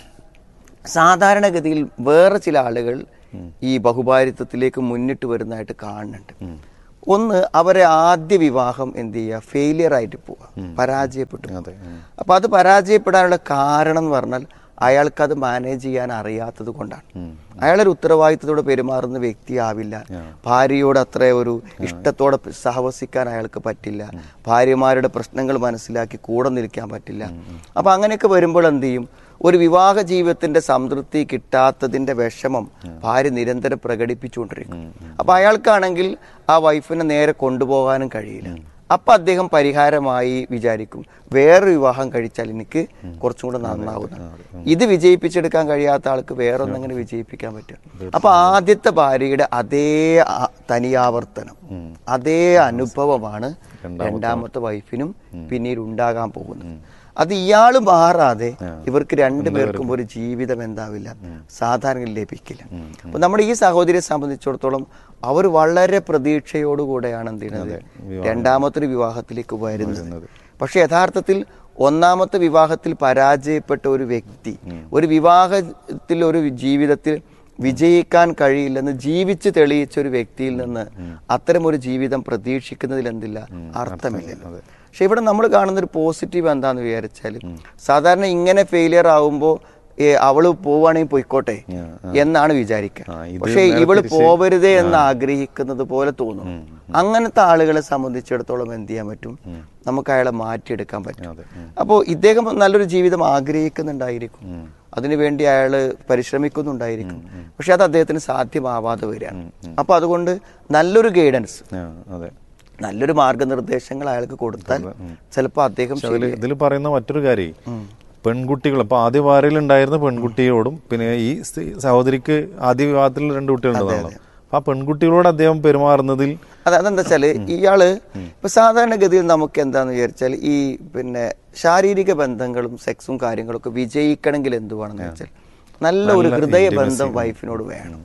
സാധാരണഗതിയിൽ വേറെ ചില ആളുകൾ ഈ ബഹുഭാരിത്വത്തിലേക്ക് മുന്നിട്ട് വരുന്നതായിട്ട് കാണുന്നുണ്ട് ഒന്ന് അവരെ ആദ്യ വിവാഹം എന്ത് ചെയ്യുക ഫെയിലിയർ ആയിട്ട് പോവുക പരാജയപ്പെട്ടു പോവുക. അപ്പൊ അത് പരാജയപ്പെടാനുള്ള കാരണം എന്ന് പറഞ്ഞാൽ അയാൾക്ക് അത് മാനേജ് ചെയ്യാൻ അറിയാത്തത് കൊണ്ടാണ് അയാളൊരു ഉത്തരവാദിത്തത്തോടെ പെരുമാറുന്ന വ്യക്തിയാവില്ല ഭാര്യയോട് അത്ര ഒരു ഇഷ്ടത്തോടെ സഹവസിക്കാൻ അയാൾക്ക് പറ്റില്ല ഭാര്യമാരുടെ പ്രശ്നങ്ങൾ മനസ്സിലാക്കി കൂടെ നിൽക്കാൻ പറ്റില്ല അപ്പൊ അങ്ങനെയൊക്കെ വരുമ്പോൾ എന്ത് ചെയ്യും ഒരു വിവാഹ ജീവിതത്തിന്റെ സംതൃപ്തി കിട്ടാത്തതിന്റെ വിഷമം ഭാര്യ നിരന്തരം പ്രകടിപ്പിച്ചുകൊണ്ടിരിക്കും അപ്പൊ അയാൾക്കാണെങ്കിൽ ആ വൈഫിനെ നേരെ കൊണ്ടുപോകാനും കഴിയില്ല അപ്പൊ അദ്ദേഹം പരിഹാരമായി വിചാരിക്കും വേറെ വിവാഹം കഴിച്ചാൽ എനിക്ക് കുറച്ചും കൂടെ നന്നാവുന്ന ഇത് വിജയിപ്പിച്ചെടുക്കാൻ കഴിയാത്ത ആൾക്ക് വേറെ ഒന്നെങ്ങനെ വിജയിപ്പിക്കാൻ പറ്റും അപ്പൊ ആദ്യത്തെ ഭാര്യയുടെ അതേ ആ- തനിയാവർത്തനം അതേ അനുഭവമാണ് രണ്ടാമത്തെ വൈഫിനും പിന്നീട് ഉണ്ടാകാൻ പോകുന്നത് അത് ഇയാള് മാറാതെ ഇവർക്ക് രണ്ടുപേർക്കും ഒരു ജീവിതം എന്താവില്ല സാധാരണ ലഭിക്കില്ല അപ്പൊ നമ്മുടെ ഈ സഹോദരിയെ സംബന്ധിച്ചിടത്തോളം അവർ വളരെ പ്രതീക്ഷയോടുകൂടെയാണ് എന്ത് ചെയ്യുന്നത് രണ്ടാമത്തെ വിവാഹത്തിലേക്ക് വരുന്നത് പക്ഷെ യഥാർത്ഥത്തിൽ ഒന്നാമത്തെ വിവാഹത്തിൽ പരാജയപ്പെട്ട ഒരു വ്യക്തി ഒരു വിവാഹത്തിൽ ഒരു ജീവിതത്തിൽ വിജയിക്കാൻ കഴിയില്ലെന്ന് ജീവിച്ച് തെളിയിച്ച ഒരു വ്യക്തിയിൽ നിന്ന് അത്തരം ഒരു ജീവിതം പ്രതീക്ഷിക്കുന്നതിൽ എന്തില്ല അർത്ഥമില്ല പക്ഷെ ഇവിടെ നമ്മൾ കാണുന്ന ഒരു പോസിറ്റീവ് എന്താന്ന് വിചാരിച്ചാൽ സാധാരണ ഇങ്ങനെ ഫെയിലിയർ ആവുമ്പോൾ അവള് പോവുകയാണെങ്കിൽ പോയിക്കോട്ടെ എന്നാണ് വിചാരിക്കുക ആ, ഇത് പക്ഷെ നേരെ ഇവള് തിരിച്ച് പോവരുതേ എന്ന് ആഗ്രഹിക്കുന്നത് പോലെ തോന്നും അങ്ങനത്തെ ആളുകളെ സംബന്ധിച്ചിടത്തോളം എന്ത് ചെയ്യാൻ പറ്റും നമുക്ക് അയാളെ മാറ്റിയെടുക്കാൻ പറ്റും അതെ. അപ്പോൾ ഇദ്ദേഹം നല്ലൊരു ജീവിതം ആഗ്രഹിക്കുന്നുണ്ടായിരിക്കും അതിനുവേണ്ടി അയാൾ പരിശ്രമിക്കുന്നുണ്ടായിരിക്കും പക്ഷെ അത് അദ്ദേഹത്തിന് സാധ്യമാവാതെ വരികയാണ് അപ്പൊ അതുകൊണ്ട് നല്ലൊരു ഗൈഡൻസ് ആ, അതെ നല്ലൊരു മാർഗനിർദ്ദേശങ്ങൾ അയാൾക്ക് കൊടുത്താൽ ചിലപ്പോൾ അദ്ദേഹം പക്ഷെ അതിൽ ശരിയായി. ഇതിൽ പറയുന്ന മറ്റൊരു കാര്യം പെൺകുട്ടികൾ അപ്പൊ ആദ്യ വാരയിൽ ഉണ്ടായിരുന്ന പെൺകുട്ടിയോടും പിന്നെ ഈ സ്ത്രീ- സഹോദരിക്ക് ആദ്യ വിവാഹത്തിൽ രണ്ട് കുട്ടികളുണ്ടെന്നാണല്ലോ അപ്പൊ ആ പെൺകുട്ടികളോട് അദ്ദേഹം പെരുമാറുന്നതിൽ അത് അതെന്താ വെച്ചാല് ഇയാള് ഇപ്പൊ സാധാരണഗതിയിൽ നമുക്ക് എന്താന്ന് വിചാരിച്ചാൽ ഈ പിന്നെ ശാരീരിക ബന്ധങ്ങളും സെക്സും കാര്യങ്ങളൊക്കെ വിജയിക്കണമെങ്കിൽ എന്ത് വേണമെന്ന് വെച്ചാൽ നല്ല ഒരു ഹൃദയ ബന്ധം വൈഫിനോട് വേണം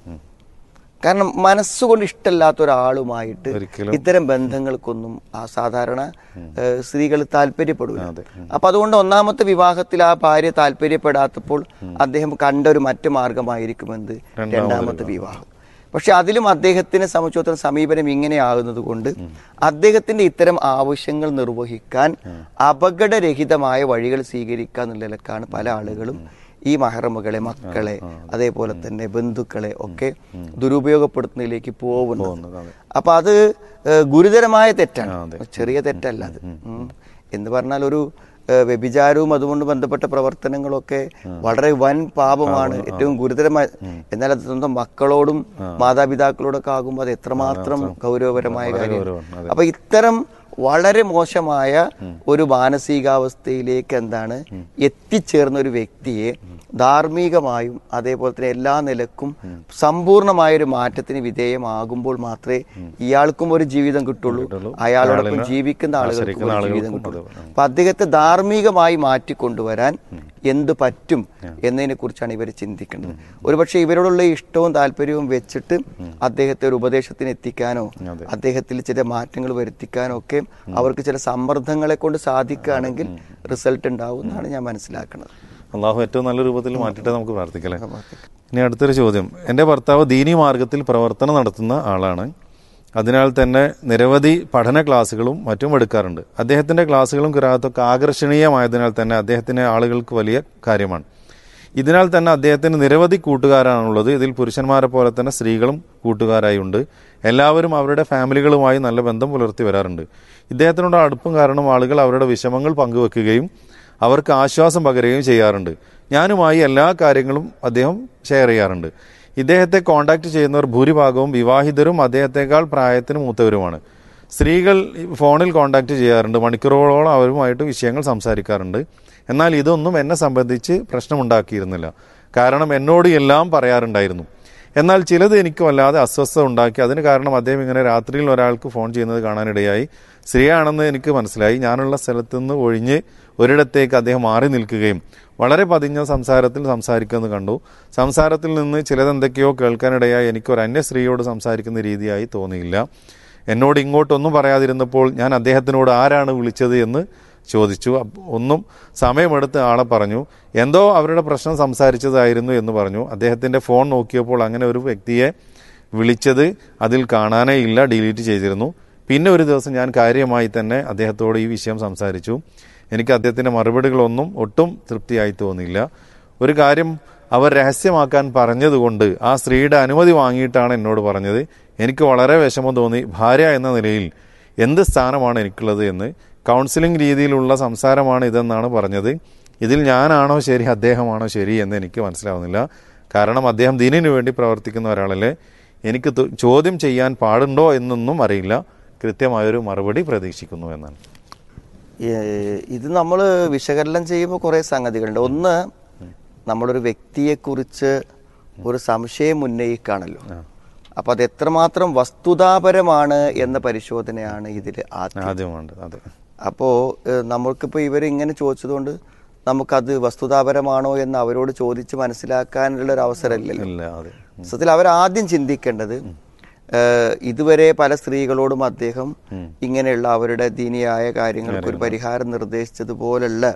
കാരണം മനസ്സുകൊണ്ട് ഇഷ്ടമില്ലാത്ത ഒരാളുമായിട്ട് ഒരിക്കലും. ഇത്തരം ബന്ധങ്ങൾക്കൊന്നും ആ സാധാരണ സ്ത്രീകൾ താല്പര്യപ്പെടില്ല അപ്പൊ അതുകൊണ്ട് ഒന്നാമത്തെ വിവാഹത്തിൽ ആ ഭാര്യ താല്പര്യപ്പെടാത്തപ്പോൾ അദ്ദേഹം കണ്ട ഒരു മറ്റു മാർഗമായിരിക്കുമെന്ത് രണ്ടാമത്തെ വിവാഹം പക്ഷെ അതിലും അദ്ദേഹത്തിനെ സംബന്ധിച്ചിടത്തോളം സമീപനം ഇങ്ങനെയാകുന്നത് കൊണ്ട് അദ്ദേഹത്തിന്റെ ഇത്തരം ആവശ്യങ്ങൾ നിർവഹിക്കാൻ അപകടരഹിതമായ വഴികൾ സ്വീകരിക്കുക എന്നുള്ള നിലക്കാണ് പല ആളുകളും ഈ മഹറമുകളെ മക്കളെ അതേപോലെ തന്നെ ബന്ധുക്കളെ ഒക്കെ ദുരുപയോഗപ്പെടുത്തുന്നതിലേക്ക് പോകുന്നത് അപ്പൊ അത് ഏഹ്, ഗുരുതരമായ തെറ്റാണ് ചെറിയ തെറ്റല്ല അത് ഉം. എന്ന് പറഞ്ഞാൽ ഒരു ഏഹ്, വ്യഭിചാരവും അതുകൊണ്ട് ബന്ധപ്പെട്ട പ്രവർത്തനങ്ങളൊക്കെ വളരെ വൻ പാപമാണ് ഏറ്റവും ഗുരുതരമായ എന്നാൽ അത് സ്വന്തം മക്കളോടും മാതാപിതാക്കളോടൊക്കെ ആകുമ്പോൾ അത് എത്രമാത്രം ഗൗരവപരമായ കാര്യമാണ് അപ്പൊ ഇത്തരം വളരെ മോശമായ ഒരു മാനസികാവസ്ഥയിലേക്ക് എന്താണ് എത്തിച്ചേർന്ന ഒരു വ്യക്തിയെ ധാർമ്മികമായും അതേപോലെ തന്നെ എല്ലാ നിലക്കും സമ്പൂർണമായൊരു മാറ്റത്തിന് വിധേയമാകുമ്പോൾ മാത്രമേ ഇയാൾക്കും ഒരു ജീവിതം കിട്ടുള്ളൂ കിട്ടുള്ളൂ. അയാളോടൊപ്പം അയാളിനെ ജീവിക്കുന്ന ആളുകൾക്കും ആശ്രയിക്കുന്ന ഒരു ആളുകൾക്കും ജീവിതം കിട്ടുള്ളൂ അതെ. അപ്പൊ അദ്ദേഹത്തെ ധാർമ്മികമായി മാറ്റിക്കൊണ്ടുവരാൻ എന്ത് പറ്റും എന്നതിനെ കുറിച്ചാണ് ഇവർ ചിന്തിക്കേണ്ടത് ഒരുപക്ഷെ ഇവരോടുള്ള ഇഷ്ടവും താല്പര്യവും വെച്ചിട്ട് അദ്ദേഹത്തെ ഒരു ഉപദേശത്തിന് എത്തിക്കാനോ അതെ. അദ്ദേഹത്തിൽ ചില മാറ്റങ്ങൾ വരുത്തിക്കാനോ ഒക്കെ അവർക്ക് ചില സമ്മർദ്ദങ്ങളെ കൊണ്ട് സാധിക്കുകയാണെങ്കിൽ റിസൾട്ട് ഉണ്ടാവും എന്നാണ് ഞാൻ മനസ്സിലാക്കുന്നത് അള്ളാഹു ഏറ്റവും നല്ല രൂപത്തിൽ മാറ്റിയിട്ട് നമുക്ക് പ്രാർത്ഥിക്കലേ ഇനി അടുത്തൊരു ചോദ്യം എൻ്റെ ഭർത്താവ് ദീനി മാർഗത്തിൽ പ്രവർത്തനം നടത്തുന്ന ആളാണ് അതിനാൽ തന്നെ നിരവധി പഠന ക്ലാസ്സുകളും മറ്റും എടുക്കാറുണ്ട് അദ്ദേഹത്തിൻ്റെ ക്ലാസ്സുകളും കിറാത്തൊക്കെ ആകർഷണീയമായതിനാൽ തന്നെ അദ്ദേഹത്തിന് ആളുകൾക്ക് വലിയ കാര്യമാണ് ഇതിനാൽ തന്നെ അദ്ദേഹത്തിന് നിരവധി കൂട്ടുകാരാണുള്ളത് ഇതിൽ പുരുഷന്മാരെ പോലെ തന്നെ സ്ത്രീകളും കൂട്ടുകാരായി ഉണ്ട് എല്ലാവരും അവരുടെ ഫാമിലികളുമായി നല്ല ബന്ധം പുലർത്തി വരാറുണ്ട് ഇദ്ദേഹത്തിനോട് അടുപ്പം കാരണം ആളുകൾ അവരുടെ വിഷമങ്ങൾ പങ്കുവെക്കുകയും അവർക്ക് ആശ്വാസം പകരുകയും ചെയ്യാറുണ്ട് ഞാനുമായി എല്ലാ കാര്യങ്ങളും അദ്ദേഹം ഷെയർ ചെയ്യാറുണ്ട് ഇദ്ദേഹത്തെ കോണ്ടാക്ട് ചെയ്യുന്നവർ ഭൂരിഭാഗവും വിവാഹിതരും അദ്ദേഹത്തെക്കാൾ പ്രായത്തിന് മൂത്തവരുമാണ് സ്ത്രീകൾ ഫോണിൽ കോണ്ടാക്ട് ചെയ്യാറുണ്ട് മണിക്കൂറുകളോളം അവരുമായിട്ട് വിഷയങ്ങൾ സംസാരിക്കാറുണ്ട് എന്നാൽ ഇതൊന്നും എന്നെ സംബന്ധിച്ച് പ്രശ്നമുണ്ടാക്കിയിരുന്നില്ല കാരണം എന്നോട് എല്ലാം പറയാറുണ്ടായിരുന്നു എന്നാൽ ചിലത് എനിക്ക് വല്ലാതെ അസ്വസ്ഥത ഉണ്ടാക്കി അതിന് കാരണം അദ്ദേഹം ഇങ്ങനെ രാത്രിയിൽ ഒരാൾക്ക് ഫോൺ ചെയ്യുന്നത് കാണാനിടയായി സ്ത്രീയാണെന്ന് എനിക്ക് മനസ്സിലായി ഞാനുള്ള സ്ഥലത്ത് നിന്ന് ഒഴിഞ്ഞ് ഒരിടത്തേക്ക് അദ്ദേഹം മാറി നിൽക്കുകയും വളരെ പതിഞ്ഞ സംസാരത്തിൽ സംസാരിക്കുന്നത് കണ്ടു സംസാരത്തിൽ നിന്ന് ചിലതെന്തൊക്കെയോ കേൾക്കാനിടയായി എനിക്ക് ഒരു അന്യ സ്ത്രീയോട് സംസാരിക്കുന്ന രീതിയായി തോന്നിയില്ല എന്നോട് ഇങ്ങോട്ടൊന്നും പറയാതിരുന്നപ്പോൾ ഞാൻ അദ്ദേഹത്തിനോട് ആരാണ് വിളിച്ചത് എന്ന് ചോദിച്ചു അപ്പ- ഒന്നും സമയമെടുത്ത് ആളെ പറഞ്ഞു എന്തോ അവരുടെ പ്രശ്നം സംസാരിച്ചതായിരുന്നു എന്ന് പറഞ്ഞു അദ്ദേഹത്തിന്റെ ഫോൺ നോക്കിയപ്പോൾ അങ്ങനെ ഒരു വ്യക്തിയെ വിളിച്ചത് അതിൽ കാണാനേ ഇല്ല ഡിലീറ്റ് ചെയ്തിരുന്നു പിന്നെ ഒരു ദിവസം ഞാൻ കാര്യമായി തന്നെ അദ്ദേഹത്തോട് ഈ വിഷയം സംസാരിച്ചു എനിക്ക് അദ്ദേഹത്തിന്റെ മറുപടികളൊന്നും ഒട്ടും തൃപ്തിയായി തോന്നിയില്ല ഒരു കാര്യം അവർ രഹസ്യമാക്കാൻ പറഞ്ഞതുകൊണ്ട് ആ സ്ത്രീയുടെ അനുമതി വാങ്ങിയിട്ടാണ് എന്നോട് പറഞ്ഞത് എനിക്ക് വളരെ വിഷമം തോന്നി ഭാര്യ എന്ന നിലയിൽ എന്ത് സ്ഥാനമാണ് എനിക്കുള്ളത് എന്ന് കൗൺസിലിംഗ് രീതിയിലുള്ള സംസാരമാണ് ഇതെന്നാണ് പറഞ്ഞത് ഇതിൽ ഞാനാണോ ശരി അദ്ദേഹമാണോ ശരി എന്ന് എനിക്ക് മനസ്സിലാവുന്നില്ല കാരണം അദ്ദേഹം ദീനിനു വേണ്ടി പ്രവർത്തിക്കുന്ന ഒരാളല്ലേ എനിക്ക് തു- ചോദ്യം ചെയ്യാൻ പാടുണ്ടോ എന്നൊന്നും അറിയില്ല കൃത്യമായൊരു മറുപടി പ്രതീക്ഷിക്കുന്നു എന്നാണ് ഏഹ് ഇത് നമ്മൾ വിശകലനം ചെയ്യുമ്പോൾ കുറേ സംഗതികളുണ്ട് ഒന്ന് നമ്മളൊരു വ്യക്തിയെക്കുറിച്ച് ഒരു സംശയം ഉന്നയിക്കുകയാണല്ലോ അപ്പൊ അത് എത്രമാത്രം വസ്തുതാപരമാണ് എന്ന പരിശോധനയാണ് ഇതിൽ ആദ്യം ആദ്യമുണ്ട് അതെ അപ്പോൾ നമ്മൾക്കിപ്പോൾ ഇവരിങ്ങനെ ചോദിച്ചതുകൊണ്ട് നമുക്കത് വസ്തുതാപരമാണോ എന്ന് അവരോട് ചോദിച്ച് മനസ്സിലാക്കാനുള്ള ഒരു അവസരമില്ലല്ലോ ഇല്ല അതെ സത്യത്തിൽ അവർ ആദ്യം ചിന്തിക്കേണ്ടത് ഏഹ്, ഇതുവരെ പല സ്ത്രീകളോടും അദ്ദേഹം ഇങ്ങനെയുള്ള അവരുടെ ദീനിയായ കാര്യങ്ങൾക്ക് ഒരു പരിഹാരം നിർദ്ദേശിച്ചതുപോലുള്ള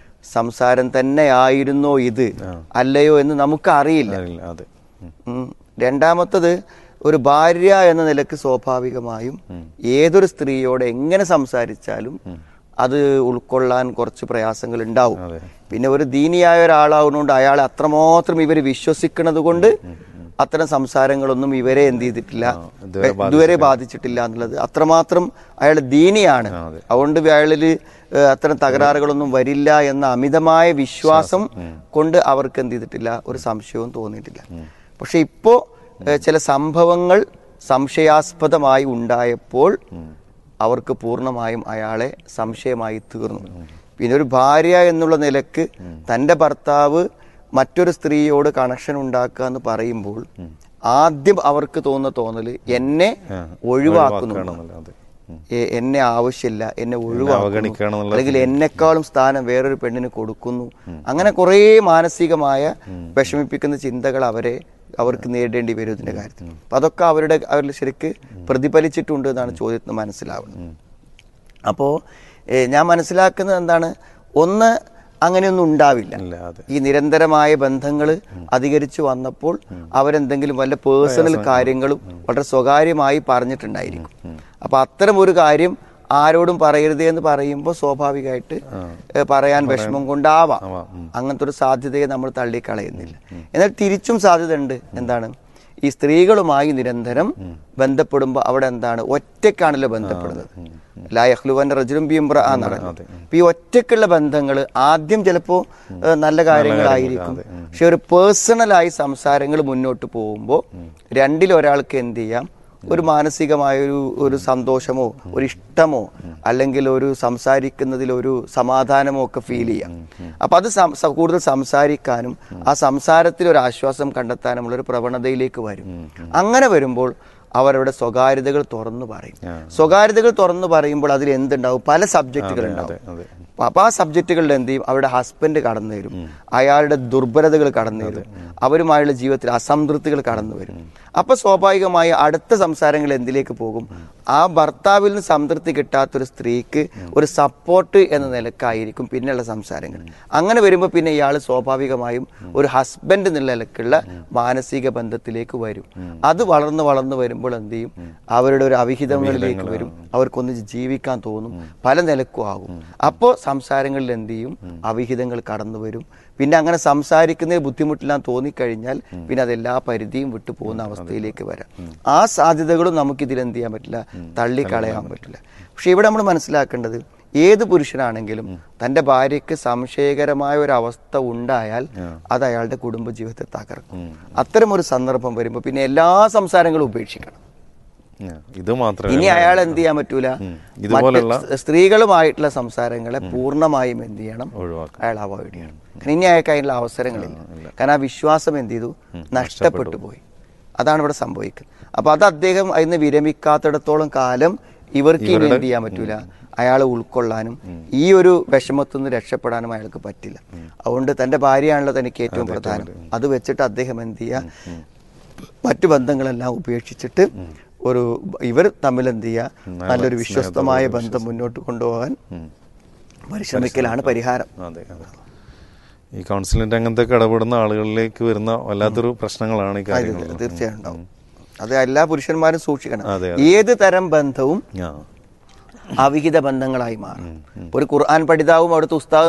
സംസാരം തന്നെയായിരുന്നോ ഇത് അല്ലയോ എന്ന് നമുക്ക് അറിയില്ല അറിയില്ല അതെ ഉം. ഉം. രണ്ടാമത്തത് ഒരു ഭാര്യ എന്ന നിലക്ക് സ്വാഭാവികമായും ഏതൊരു സ്ത്രീയോട് എങ്ങനെ സംസാരിച്ചാലും അത് ഉൾക്കൊള്ളാൻ കുറച്ച് പ്രയാസങ്ങൾ ഉണ്ടാവും അതെ. പിന്നെ ഒരു ദീനിയായ ഒരാളാവുന്നതുകൊണ്ട് അയാളെ അത്രമാത്രം ഇവർ വിശ്വസിക്കുന്നത് കൊണ്ട് അത്തരം സംസാരങ്ങളൊന്നും ഇവരെ എന്ത് ചെയ്തിട്ടില്ല ഇതുവരെ ഇതുവരെ ബാധിച്ചിട്ടില്ല എന്നുള്ളത് അത്രമാത്രം അയാൾ ദീനിയാണ് അതെ. അതുകൊണ്ട് അയാളിൽ ഏഹ്, അത്തരം തകരാറുകളൊന്നും വരില്ല എന്ന അമിതമായ വിശ്വാസം കൊണ്ട് അവർക്ക് എന്ത് ചെയ്തിട്ടില്ല ഒരു സംശയവും തോന്നിയിട്ടില്ല പക്ഷെ ഇപ്പോ ഏഹ്, ചില സംഭവങ്ങൾ സംശയാസ്പദമായി ഉണ്ടായപ്പോൾ അവർക്ക് പൂർണ്ണമായും അയാളെ സംശയമായി തീർന്നു പിന്നെ ഒരു ഭാര്യ എന്നുള്ള നിലക്ക് തന്റെ ഭർത്താവ് മറ്റൊരു സ്ത്രീയോട് കണക്ഷൻ ഉണ്ടാക്കുക എന്ന് പറയുമ്പോൾ ആദ്യം അവർക്ക് തോന്നുന്ന തോന്നല് എന്നെ ആ, ഒഴിവാക്കുന്നു ഒഴിവാക്കുകയാണെന്നല്ല, അതെ. ഉം. എ- എന്നെ ആവശ്യമില്ല എന്നെ ഒഴിവാക്കുന്നു അവഗണിക്കുകയാണെന്നുള്ള അല്ലെങ്കിൽ എന്നെക്കാളും സ്ഥാനം വേറൊരു പെണ്ണിന് കൊടുക്കുന്നു അങ്ങനെ കുറേ മാനസികമായ വിഷമിപ്പിക്കുന്ന ചിന്തകൾ അവരെ അവർക്ക് നേരിടേണ്ടി വരും ഇതിന്റെ കാര്യത്തിൽ അപ്പൊ അതൊക്കെ അവരുടെ അവരിൽ ശരിക്ക് പ്രതിഫലിച്ചിട്ടുണ്ട് എന്നാണ് ചോദ്യത്തിന് മനസ്സിലാവുന്നത് അപ്പോ ഏ, ഞാൻ മനസ്സിലാക്കുന്നത് എന്താണ് ഒന്ന് അങ്ങനെയൊന്നും ഉണ്ടാവില്ല ഇല്ല അതെ ഈ നിരന്തരമായ ബന്ധങ്ങൾ അധികരിച്ചു വന്നപ്പോൾ അവരെന്തെങ്കിലും വല്ല പേഴ്സണൽ കാര്യങ്ങളും വളരെ സ്വകാര്യമായി പറഞ്ഞിട്ടുണ്ടായിരിക്കും അപ്പൊ അത്തരം ഒരു കാര്യം ആരോടും പറയരുതേ എന്ന് പറയുമ്പോൾ സ്വാഭാവികമായിട്ട് ഏഹ്, പറയാൻ വിഷമം കൊണ്ടാവാം ആവാം. ഉം. അങ്ങനത്തെ ഒരു സാധ്യതയെ നമ്മൾ തള്ളിക്കളയുന്നില്ല എന്നാൽ തിരിച്ചും സാധ്യത ഉണ്ട് എന്താണ് ഈ സ്ത്രീകളുമായി നിരന്തരം ബന്ധപ്പെടുമ്പോൾ അവിടെ എന്താണ് ഒറ്റക്കാണല്ലോ ബന്ധപ്പെടുന്നത് ലായഹ്ലുവന്റെ റജുലും ബിംബ്ര എന്നാണ് അതെ. അപ്പൊ ഈ ഒറ്റക്കുള്ള ബന്ധങ്ങൾ ആദ്യം ചിലപ്പോ ഏഹ്, നല്ല കാര്യങ്ങളായിരിക്കും അതെ. ഉം. പക്ഷെ ഒരു പേഴ്സണലായി സംസാരങ്ങൾ മുന്നോട്ട് പോകുമ്പോൾ രണ്ടിൽ ഒരാൾക്ക് എന്ത് ചെയ്യാം ഒരു മാനസികമായ ഒരു ഒരു സന്തോഷമോ ഒരു ഇഷ്ടമോ അല്ലെങ്കിൽ ഒരു സംസാരിക്കുന്നതിൽ ഒരു സമാധാനമോ ഒക്കെ ഫീൽ ചെയ്യാം അപ്പൊ അത് സം- സ- കൂടുതൽ സംസാരിക്കാനും ആ സംസാരത്തിൽ ഒരു ആശ്വാസം കണ്ടെത്താനുമുള്ള ഒരു പ്രവണതയിലേക്ക് വരും അങ്ങനെ വരുമ്പോൾ അവരുടെ സ്വകാര്യതകൾ തുറന്നു പറയും സ്വകാര്യതകൾ തുറന്നു പറയുമ്പോൾ അതിൽ എന്തുണ്ടാവും പല സബ്ജക്റ്റുകൾ ഉണ്ടാവും അതെ അപ്പൊ ആ സബ്ജക്റ്റുകളിൽ എന്ത് ചെയ്യും അവരുടെ ഹസ്ബൻഡ് കടന്നു വരും അയാളുടെ ദുർബലതകൾ കടന്നു വരും അവരുമായുള്ള ജീവിതത്തിൽ അസംതൃപ്തികൾ കടന്നു വരും അപ്പൊ സ്വാഭാവികമായി അടുത്ത സംസാരങ്ങൾ എന്തിലേക്ക് പോകും ആ ഭർത്താവിൽ നിന്ന് സംതൃപ്തി കിട്ടാത്തൊരു സ്ത്രീക്ക് ഒരു സപ്പോർട്ട് എന്ന നിലക്കായിരിക്കും പിന്നെയുള്ള സംസാരങ്ങൾ അങ്ങനെ വരുമ്പോൾ പിന്നെ ഇയാൾ സ്വാഭാവികമായും ഒരു ഹസ്ബൻഡ് എന്നുള്ള നിലക്കുള്ള മാനസിക ബന്ധത്തിലേക്ക് വരും അത് വളർന്ന് വളർന്ന് വരുമ്പോൾ എന്ത് ചെയ്യും അവരുടെ ഒരു അവിഹിതങ്ങളിലേക്ക് വരും അവർക്കൊന്ന് ജീവിക്കാൻ തോന്നും പല നിലക്കും ആകും അപ്പോൾ സംസാരങ്ങളിൽ എന്ത് ചെയ്യും അവിഹിതങ്ങൾ കടന്നു വരും പിന്നെ അങ്ങനെ സംസാരിക്കുന്നതിൽ ബുദ്ധിമുട്ടില്ലാന്ന് തോന്നിക്കഴിഞ്ഞാൽ പിന്നെ അതെല്ലാ പരിധിയും വിട്ടു പോകുന്ന അവസ്ഥയിലേക്ക് വരാം ആ സാധ്യതകളും നമുക്ക് ഇതിൽ എന്ത് ചെയ്യാൻ പറ്റില്ല തള്ളിക്കളയാൻ പറ്റില്ല പക്ഷെ ഇവിടെ നമ്മൾ മനസ്സിലാക്കേണ്ടത് ഏത് പുരുഷനാണെങ്കിലും തന്റെ ഭാര്യയ്ക്ക് സംശയകരമായ ഒരു അവസ്ഥ ഉണ്ടായാൽ അത് അയാളുടെ കുടുംബജീവിതത്തെ തകർക്കും അത്തരം ഒരു സന്ദർഭം വരുമ്പോൾ പിന്നെ എല്ലാ സംസാരങ്ങളും ഉപേക്ഷിക്കണം ആ, ഇത് മാത്രമേ ഇനി അയാൾ എന്ത് ചെയ്യാൻ പറ്റൂല ഇതുപോലുള്ള- മറ്റ് സ്ത്രീകളുമായിട്ടുള്ള സംസാരങ്ങളെ പൂർണ്ണമായും എന്ത് ചെയ്യണം ഒഴിവാക്കണം. അയാൾ അവോയ്ഡ് ചെയ്യണം കാരണം ഇനി അയാൾക്ക് അതിനുള്ള അവസരങ്ങളില്ല കാരണം ആ വിശ്വാസം എന്ത് ചെയ്തു നഷ്ടപ്പെട്ടു പോയി അതാണ് ഇവിടെ സംഭവിക്കുന്നത് അപ്പൊ അത് അദ്ദേഹം അതിന് വിരമിക്കാത്തിടത്തോളം കാലം ഇവർക്ക് ഇനി എന്ത് ചെയ്യാൻ പറ്റൂല അയാളെ ഉൾക്കൊള്ളാനും ഈ ഒരു വിഷമത്തിൽ നിന്ന് രക്ഷപ്പെടാനും അയാൾക്ക് പറ്റില്ല അതുകൊണ്ട് തന്റെ ഭാര്യയാണല്ലോ തനിക്ക് ഏറ്റവും പ്രധാനം അത് വെച്ചിട്ട് അദ്ദേഹം എന്ത് ചെയ്യുക മറ്റു ബന്ധങ്ങളെല്ലാം ഉപേക്ഷിച്ചിട്ട് ഒരു ഇവർ തമ്മിൽ എന്ത് ചെയ്യുക നല്ലൊരു വിശ്വസ്തമായ ബന്ധം മുന്നോട്ട് കൊണ്ടുപോകാൻ പരിശ്രമിക്കലാണ് പരിഹാരം അതെ അതെ ഈ കൗൺസിലിന്റെ അങ്ങനത്തെ ഇടപെടുന്ന ആളുകളിലേക്ക് വരുന്ന വല്ലാത്തൊരു പ്രശ്നങ്ങളാണ് ഈ കാര്യങ്ങൾ ഇത് തീർച്ചയായും ഉണ്ടാവും അത് എല്ലാ പുരുഷന്മാരും സൂക്ഷിക്കണം അതെ, ഏത് തരം ബന്ധവും ആ അവിഹിത ബന്ധങ്ങളായി മാറും ഒരു ഖുർആൻ പഠിതാവും അവിടുത്തെ ഉസ്താദ്